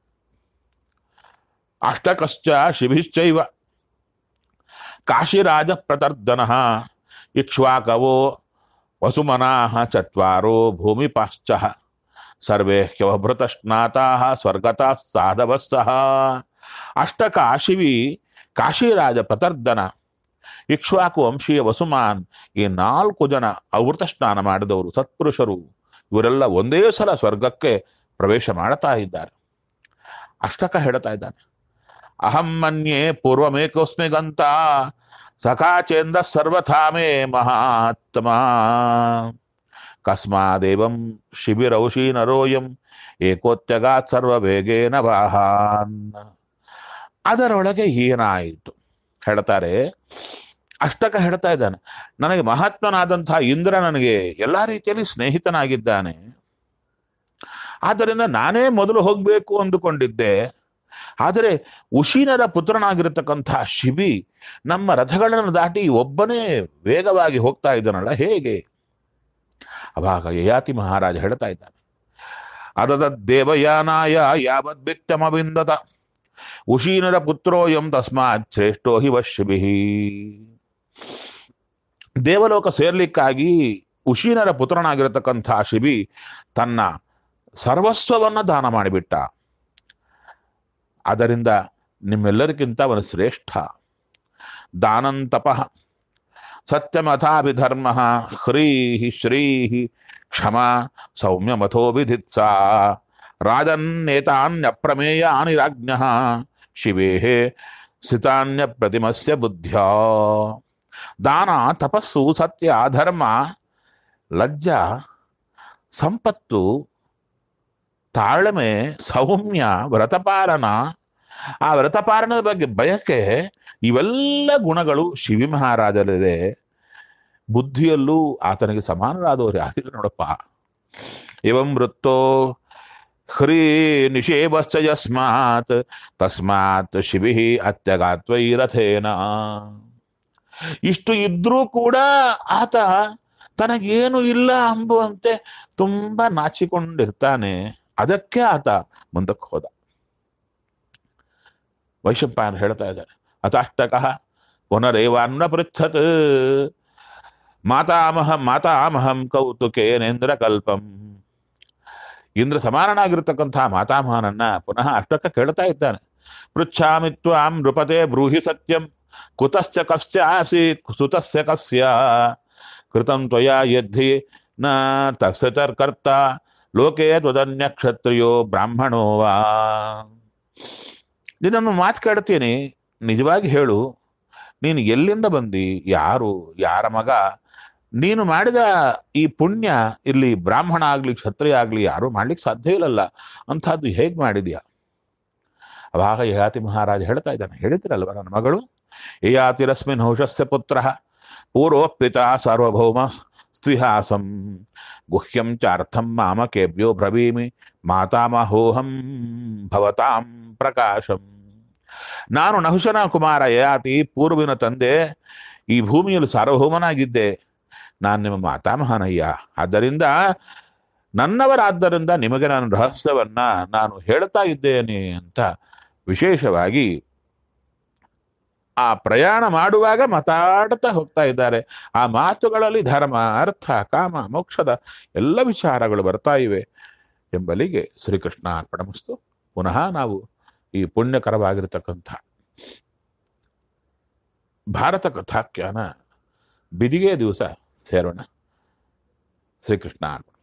ಅಷ್ಟಕಶ್ಚ ಶಿಭಿಶ್ಚೈವ ಕಾಶಿರಾಜ ಪ್ರತರ್ದನ ಇಕ್ಷ್ವಾಕವೋ ವಸುಮನಾಹ ಚತ್ವಾರೋ ಭೂಮಿಪಾಶ್ಚ ಸರ್ವೇ ಹ್ಯವಭೃತಶ್ನಾತಾ ಸ್ವರ್ಗತಾ ಸಾಧವಸ್ಸಹ ಅಷ್ಟಕ ಶಿವಿ ಕಾಶಿರಾಜ ಪ್ರತರ್ದನ ಇಕ್ಷ್ವಾಕು ವಂಶೀಯ ವಸುಮಾನ್ ಈ ನಾಲ್ಕು ಜನ ಅವೃತ ಸ್ನಾನ ಮಾಡಿದವರು ಸತ್ಪುರುಷರು ಇವರೆಲ್ಲ ಒಂದೇ ಸಲ ಸ್ವರ್ಗಕ್ಕೆ ಪ್ರವೇಶ ಮಾಡ್ತಾ ಇದ್ದಾರೆ ಅಷ್ಟಕ ಹೇಳ್ತಾ ಇದ್ದಾನೆ ಅಹಂ ಮನ್ಯೆ ಪೂರ್ವಮೇಕೋಸ್ಮಿ ಗಂತ ಸಖಾಚೇಂದ ಸರ್ವಥಾ ಮೇ ಮಹಾತ್ಮ ಕಸ್ಮಾದೇವಂ ಶಿಬಿರೌಷಿ ನರೋಯಂ ಏಕೋತ್ಯಗಾತ್ ಸರ್ವವೇಗೇನ ವಾಹಾನ್ ಅದರೊಳಗೆ ಏನಾಯಿತು ಹೇಳ್ತಾರೆ ಅಷ್ಟಕ ಹೇಳ್ತಾ ಇದ್ದಾನೆ ನನಗೆ ಮಹಾತ್ಮನಾದಂತಹ ಇಂದ್ರ ನನಗೆ ಎಲ್ಲಾ ರೀತಿಯಲ್ಲಿ ಸ್ನೇಹಿತನಾಗಿದ್ದಾನೆ ಆದ್ದರಿಂದ ನಾನೇ ಮೊದಲು ಹೋಗ್ಬೇಕು ಅಂದುಕೊಂಡಿದ್ದೆ ಆದರೆ ಉಶೀನರ ಪುತ್ರನಾಗಿರತಕ್ಕಂತಹ ಶಿಬಿ ನಮ್ಮ ರಥಗಳನ್ನು ದಾಟಿ ಒಬ್ಬನೇ ವೇಗವಾಗಿ ಹೋಗ್ತಾ ಇದ್ದಾನಲ್ಲ ಹೇಗೆ ಅವಾಗ ಯಯಾತಿ ಮಹಾರಾಜ ಹೇಳ್ತಾ ಇದ್ದಾನೆ ಅದದ ದೇವಯಾನಾಯ ಯಾವದ್ಭಿತ್ತಮವಿಂದತ ಉಶೀನರ ಪುತ್ರೋಯಂ ತಸ್ಮಾತ್ ಶ್ರೇಷ್ಠೋ ಹಿ ವಶ್ಯಭಿ ದೇವಲೋಕ ಸೇರ್ಲಿಕ್ಕಾಗಿ ಉಶೀನರ ಪುತ್ರನಾಗಿರತಕ್ಕಂಥ ಶಿಬಿ ತನ್ನ ಸರ್ವಸ್ವವನ್ನ ದಾನ ಮಾಡಿಬಿಟ್ಟ ಅದರಿಂದ ನಿಮ್ಮೆಲ್ಲರಿಗಿಂತ ಅವನು ಶ್ರೇಷ್ಠ ದಾನಂತಪ ಸತ್ಯಮಥಾಭಿಧರ್ಮ ಹ್ರೀಹಿ ಶ್ರೀಹಿ ಕ್ಷಮ ಸೌಮ್ಯಮಥೋಭಿಧಿತ್ಸಾ ರಾಜನ್ನೇತಾನ್ಯಪ್ರಮೇಯಾನಿ ರಾಜ್ಞ ಶಿವೇ ಸ್ಥಿತಾನ್ಯ ಪ್ರತಿಮಸ್ಯ ಬುದ್ಧ್ಯ ದಾನ ತಪಸ್ಸು ಸತ್ಯ ಧರ್ಮ ಲಜ್ಜ ಸಂಪತ್ತು ತಾಳ್ಮೆ ಸೌಮ್ಯ ವ್ರತಪಾಲನ ಆ ವ್ರತಪಾಲನದ ಬಗ್ಗೆ ಬಯಕೆ ಇವೆಲ್ಲ ಗುಣಗಳು ಶಿವಿ ಮಹಾರಾಜರಿದೆ ಬುದ್ಧಿಯಲ್ಲೂ ಆತನಿಗೆ ಸಮಾನರಾದವರು ಯಾರಿಲ್ಲ ನೋಡಪ್ಪ ಇವಂ ವೃತ್ತೋ ಹ್ರೀ ನಿಷೇವಶ್ಚ ಯಸ್ಮಾತ್ ತಸ್ಮಾತ್ ಶಿವಿ ಅತ್ಯಗಾತ್ವೈ ರಥೇನ ಇಷ್ಟು ಇದ್ರೂ ಕೂಡ ಆತ ತನಗೇನು ಇಲ್ಲ ಅಂಬುವಂತೆ ತುಂಬಾ ನಾಚಿಕೊಂಡಿರ್ತಾನೆ ಅದಕ್ಕೆ ಆತ ಮುಂದಕ್ಕೆ ಹೋದ ವೈಶಂಪಾಯನ ಹೇಳ್ತಾ ಇದ್ದಾರೆ ಅತಾಷ್ಟಕ ಪುನರೇವಾನ್ನ ಪೃಚ್ಛತ್ ಮಾತಾಮಹ ಮಾತಾಮಹಂ ಕೌತುಕೇನೇಂದ್ರ ಕಲ್ಪಂ ಇಂದ್ರ ಸಮಾನನಾಗಿರ್ತಕ್ಕಂತಹ ಮಾತಾಮಹನನ್ನ ಪುನಃ ಅಷ್ಟಕ್ಕ ಕೇಳ್ತಾ ಇದ್ದಾನೆ ಪೃಚ್ಛಾಮಿ ತ್ವಾಂ ನೃಪತೆ ಬ್ರೂಹಿ ಸತ್ಯಂ ಕುತಶ್ಚ ಕಶ್ಚ ಆಸೀತ್ ಸುತಸ್ಯ ಕಸ್ಯ ಕೃತಂ ತ್ವಯಾ ಯದ್ಧಿ ನ ತತ್ಸತರ್ಕರ್ತ ಲೋಕೆ ತ್ವದನ್ಯ ಕ್ಷತ್ರಿಯೋ ಬ್ರಾಹ್ಮಣೋ ವಾ ನಿನ್ನನ್ನು ಮಾತು ಕೇಳ್ತೀನಿ ನಿಜವಾಗಿ ಹೇಳು ನೀನು ಎಲ್ಲಿಂದ ಬಂದಿ ಯಾರು ಯಾರ ಮಗ ನೀನು ಮಾಡಿದ ಈ ಪುಣ್ಯ ಇಲ್ಲಿ ಬ್ರಾಹ್ಮಣ ಆಗ್ಲಿ ಕ್ಷತ್ರಿಯ ಆಗ್ಲಿ ಯಾರು ಮಾಡ್ಲಿಕ್ಕೆ ಸಾಧ್ಯ ಇಲ್ಲಲ್ಲ ಅಂಥದ್ದು ಹೇಗೆ ಮಾಡಿದ್ಯಾ ಅವಾಗ ಯಯಾತಿ ಮಹಾರಾಜ ಹೇಳ್ತಾ ಇದ್ದಾನೆ ಹೇಳಿದ್ರಲ್ವ ನನ್ನ ಮಗಳು ಯಯಾತಿರಸ್ಮಿನ್ ಹೌಷಸ್ಯ ಪುತ್ರ ಪೂರ್ವಪಿತ ಸಾರ್ವಭೌಮ ಸ್ತ್ವಿಹಾಸಂ ಗುಹ್ಯಂ ಚಾರ್ಥಂ ಮಾಮಕೇಭ್ಯೋ ಬ್ರವೀಮಿ ಮಾತಾಮಹೋಹಂ ಭವತಾಂ ಪ್ರಕಾಶಂ ನಾನು ನಹುಶನ ಕುಮಾರ ಯಯಾತಿ ಪೂರ್ವಿನ ತಂದೆ ಈ ಭೂಮಿಯಲ್ಲಿ ಸಾರ್ವಭೌಮನಾಗಿದ್ದೆ ನಾನು ನಿಮ್ಮ ಮಾತಾಮಹನಯ್ಯ ಆದ್ದರಿಂದ ನನ್ನವರಾದ್ದರಿಂದ ನಿಮಗೆ ನಾನು ರಹಸ್ಯವನ್ನ ನಾನು ಹೇಳ್ತಾ ಇದ್ದೇನೆ ಅಂತ ವಿಶೇಷವಾಗಿ ಆ ಪ್ರಯಾಣ ಮಾಡುವಾಗ ಮಾತಾಡ್ತಾ ಹೋಗ್ತಾ ಇದ್ದಾರೆ ಆ ಮಾತುಗಳಲ್ಲಿ ಧರ್ಮ ಅರ್ಥ ಕಾಮ ಮೋಕ್ಷದ ಎಲ್ಲ ವಿಚಾರಗಳು ಬರ್ತಾ ಇವೆ ಎಂಬಲಿಗೆ ಶ್ರೀಕೃಷ್ಣ ಅರ್ಪಣಮಸ್ತು ಪುನಃ ನಾವು ಈ ಪುಣ್ಯಕರವಾಗಿರತಕ್ಕಂಥ ಭಾರತ ಕಥಾಖ್ಯಾನ ಬಿದಿಗೆ ದಿವಸ ಸೇರೋಣ ಶ್ರೀಕೃಷ್ಣ ಅರ್ಪಣ